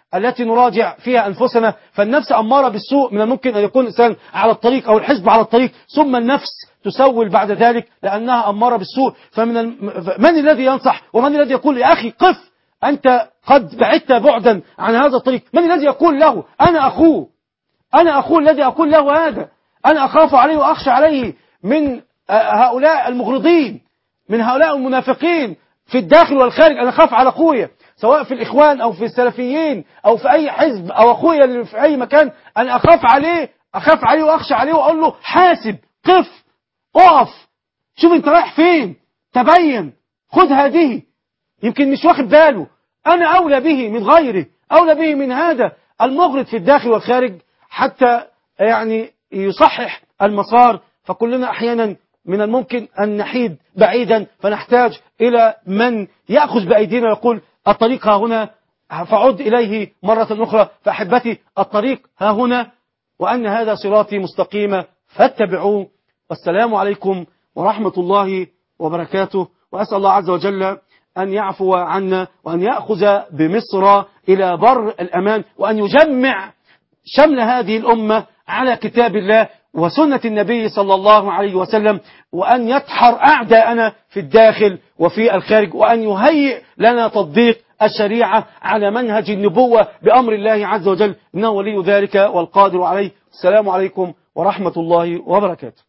التي نراجع فيها أنفسنا فالنفس أمارة بالسوء من الممكن أن يكون الإنسان على الطريق أو الحزب على الطريق ثم النفس تسول بعد ذلك لأنها أمارة بالسوء فمن الم... من الذي ينصح ومن الذي يقول يا أخي قف أنت قد بعدت بعدا عن هذا الطريق من الذي يقول له أنا أخوه أنا أخوه الذي أقول له هذا أنا أخاف عليه وأخشى عليه من هؤلاء المغرضين من هؤلاء المنافقين في الداخل والخارج أنا أخاف على أخويا سواء في الإخوان أو في السلفيين أو في أي حزب أو أخويا اللي في أي مكان أنا أخاف عليه أخاف عليه وأخشى عليه وأقول له حاسب قف اقف شوف أنت رايح فين تبين خذ هذه يمكن مش واخد باله أنا أولى به من غيره أولى به من هذا المغرض في الداخل والخارج حتى يعني يصحح المسار فكلنا أحيانا من الممكن أن نحيد بعيدا فنحتاج إلى من يأخذ بأيدينا ويقول الطريق ها هنا فعد إليه مرة أخرى فأحبتي الطريق ها هنا وأن هذا صراطي مستقيمة فاتبعوه والسلام عليكم ورحمة الله وبركاته وأسأل الله عز وجل أن يعفو عنا وأن يأخذ بمصر إلى بر الأمان وأن يجمع شمل هذه الأمة على كتاب الله وسنة النبي صلى الله عليه وسلم وأن يدحر أعداءنا في الداخل وفي الخارج وأن يهيئ لنا تطبيق الشريعة على منهج النبوة بأمر الله عز وجل إنه ولي ذلك والقادر عليه السلام عليكم ورحمة الله وبركاته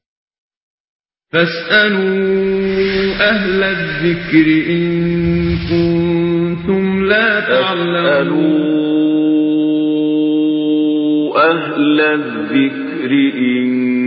فاسألوا أهل الذكر إن كنتم لا تعلمون أهل الذكر إن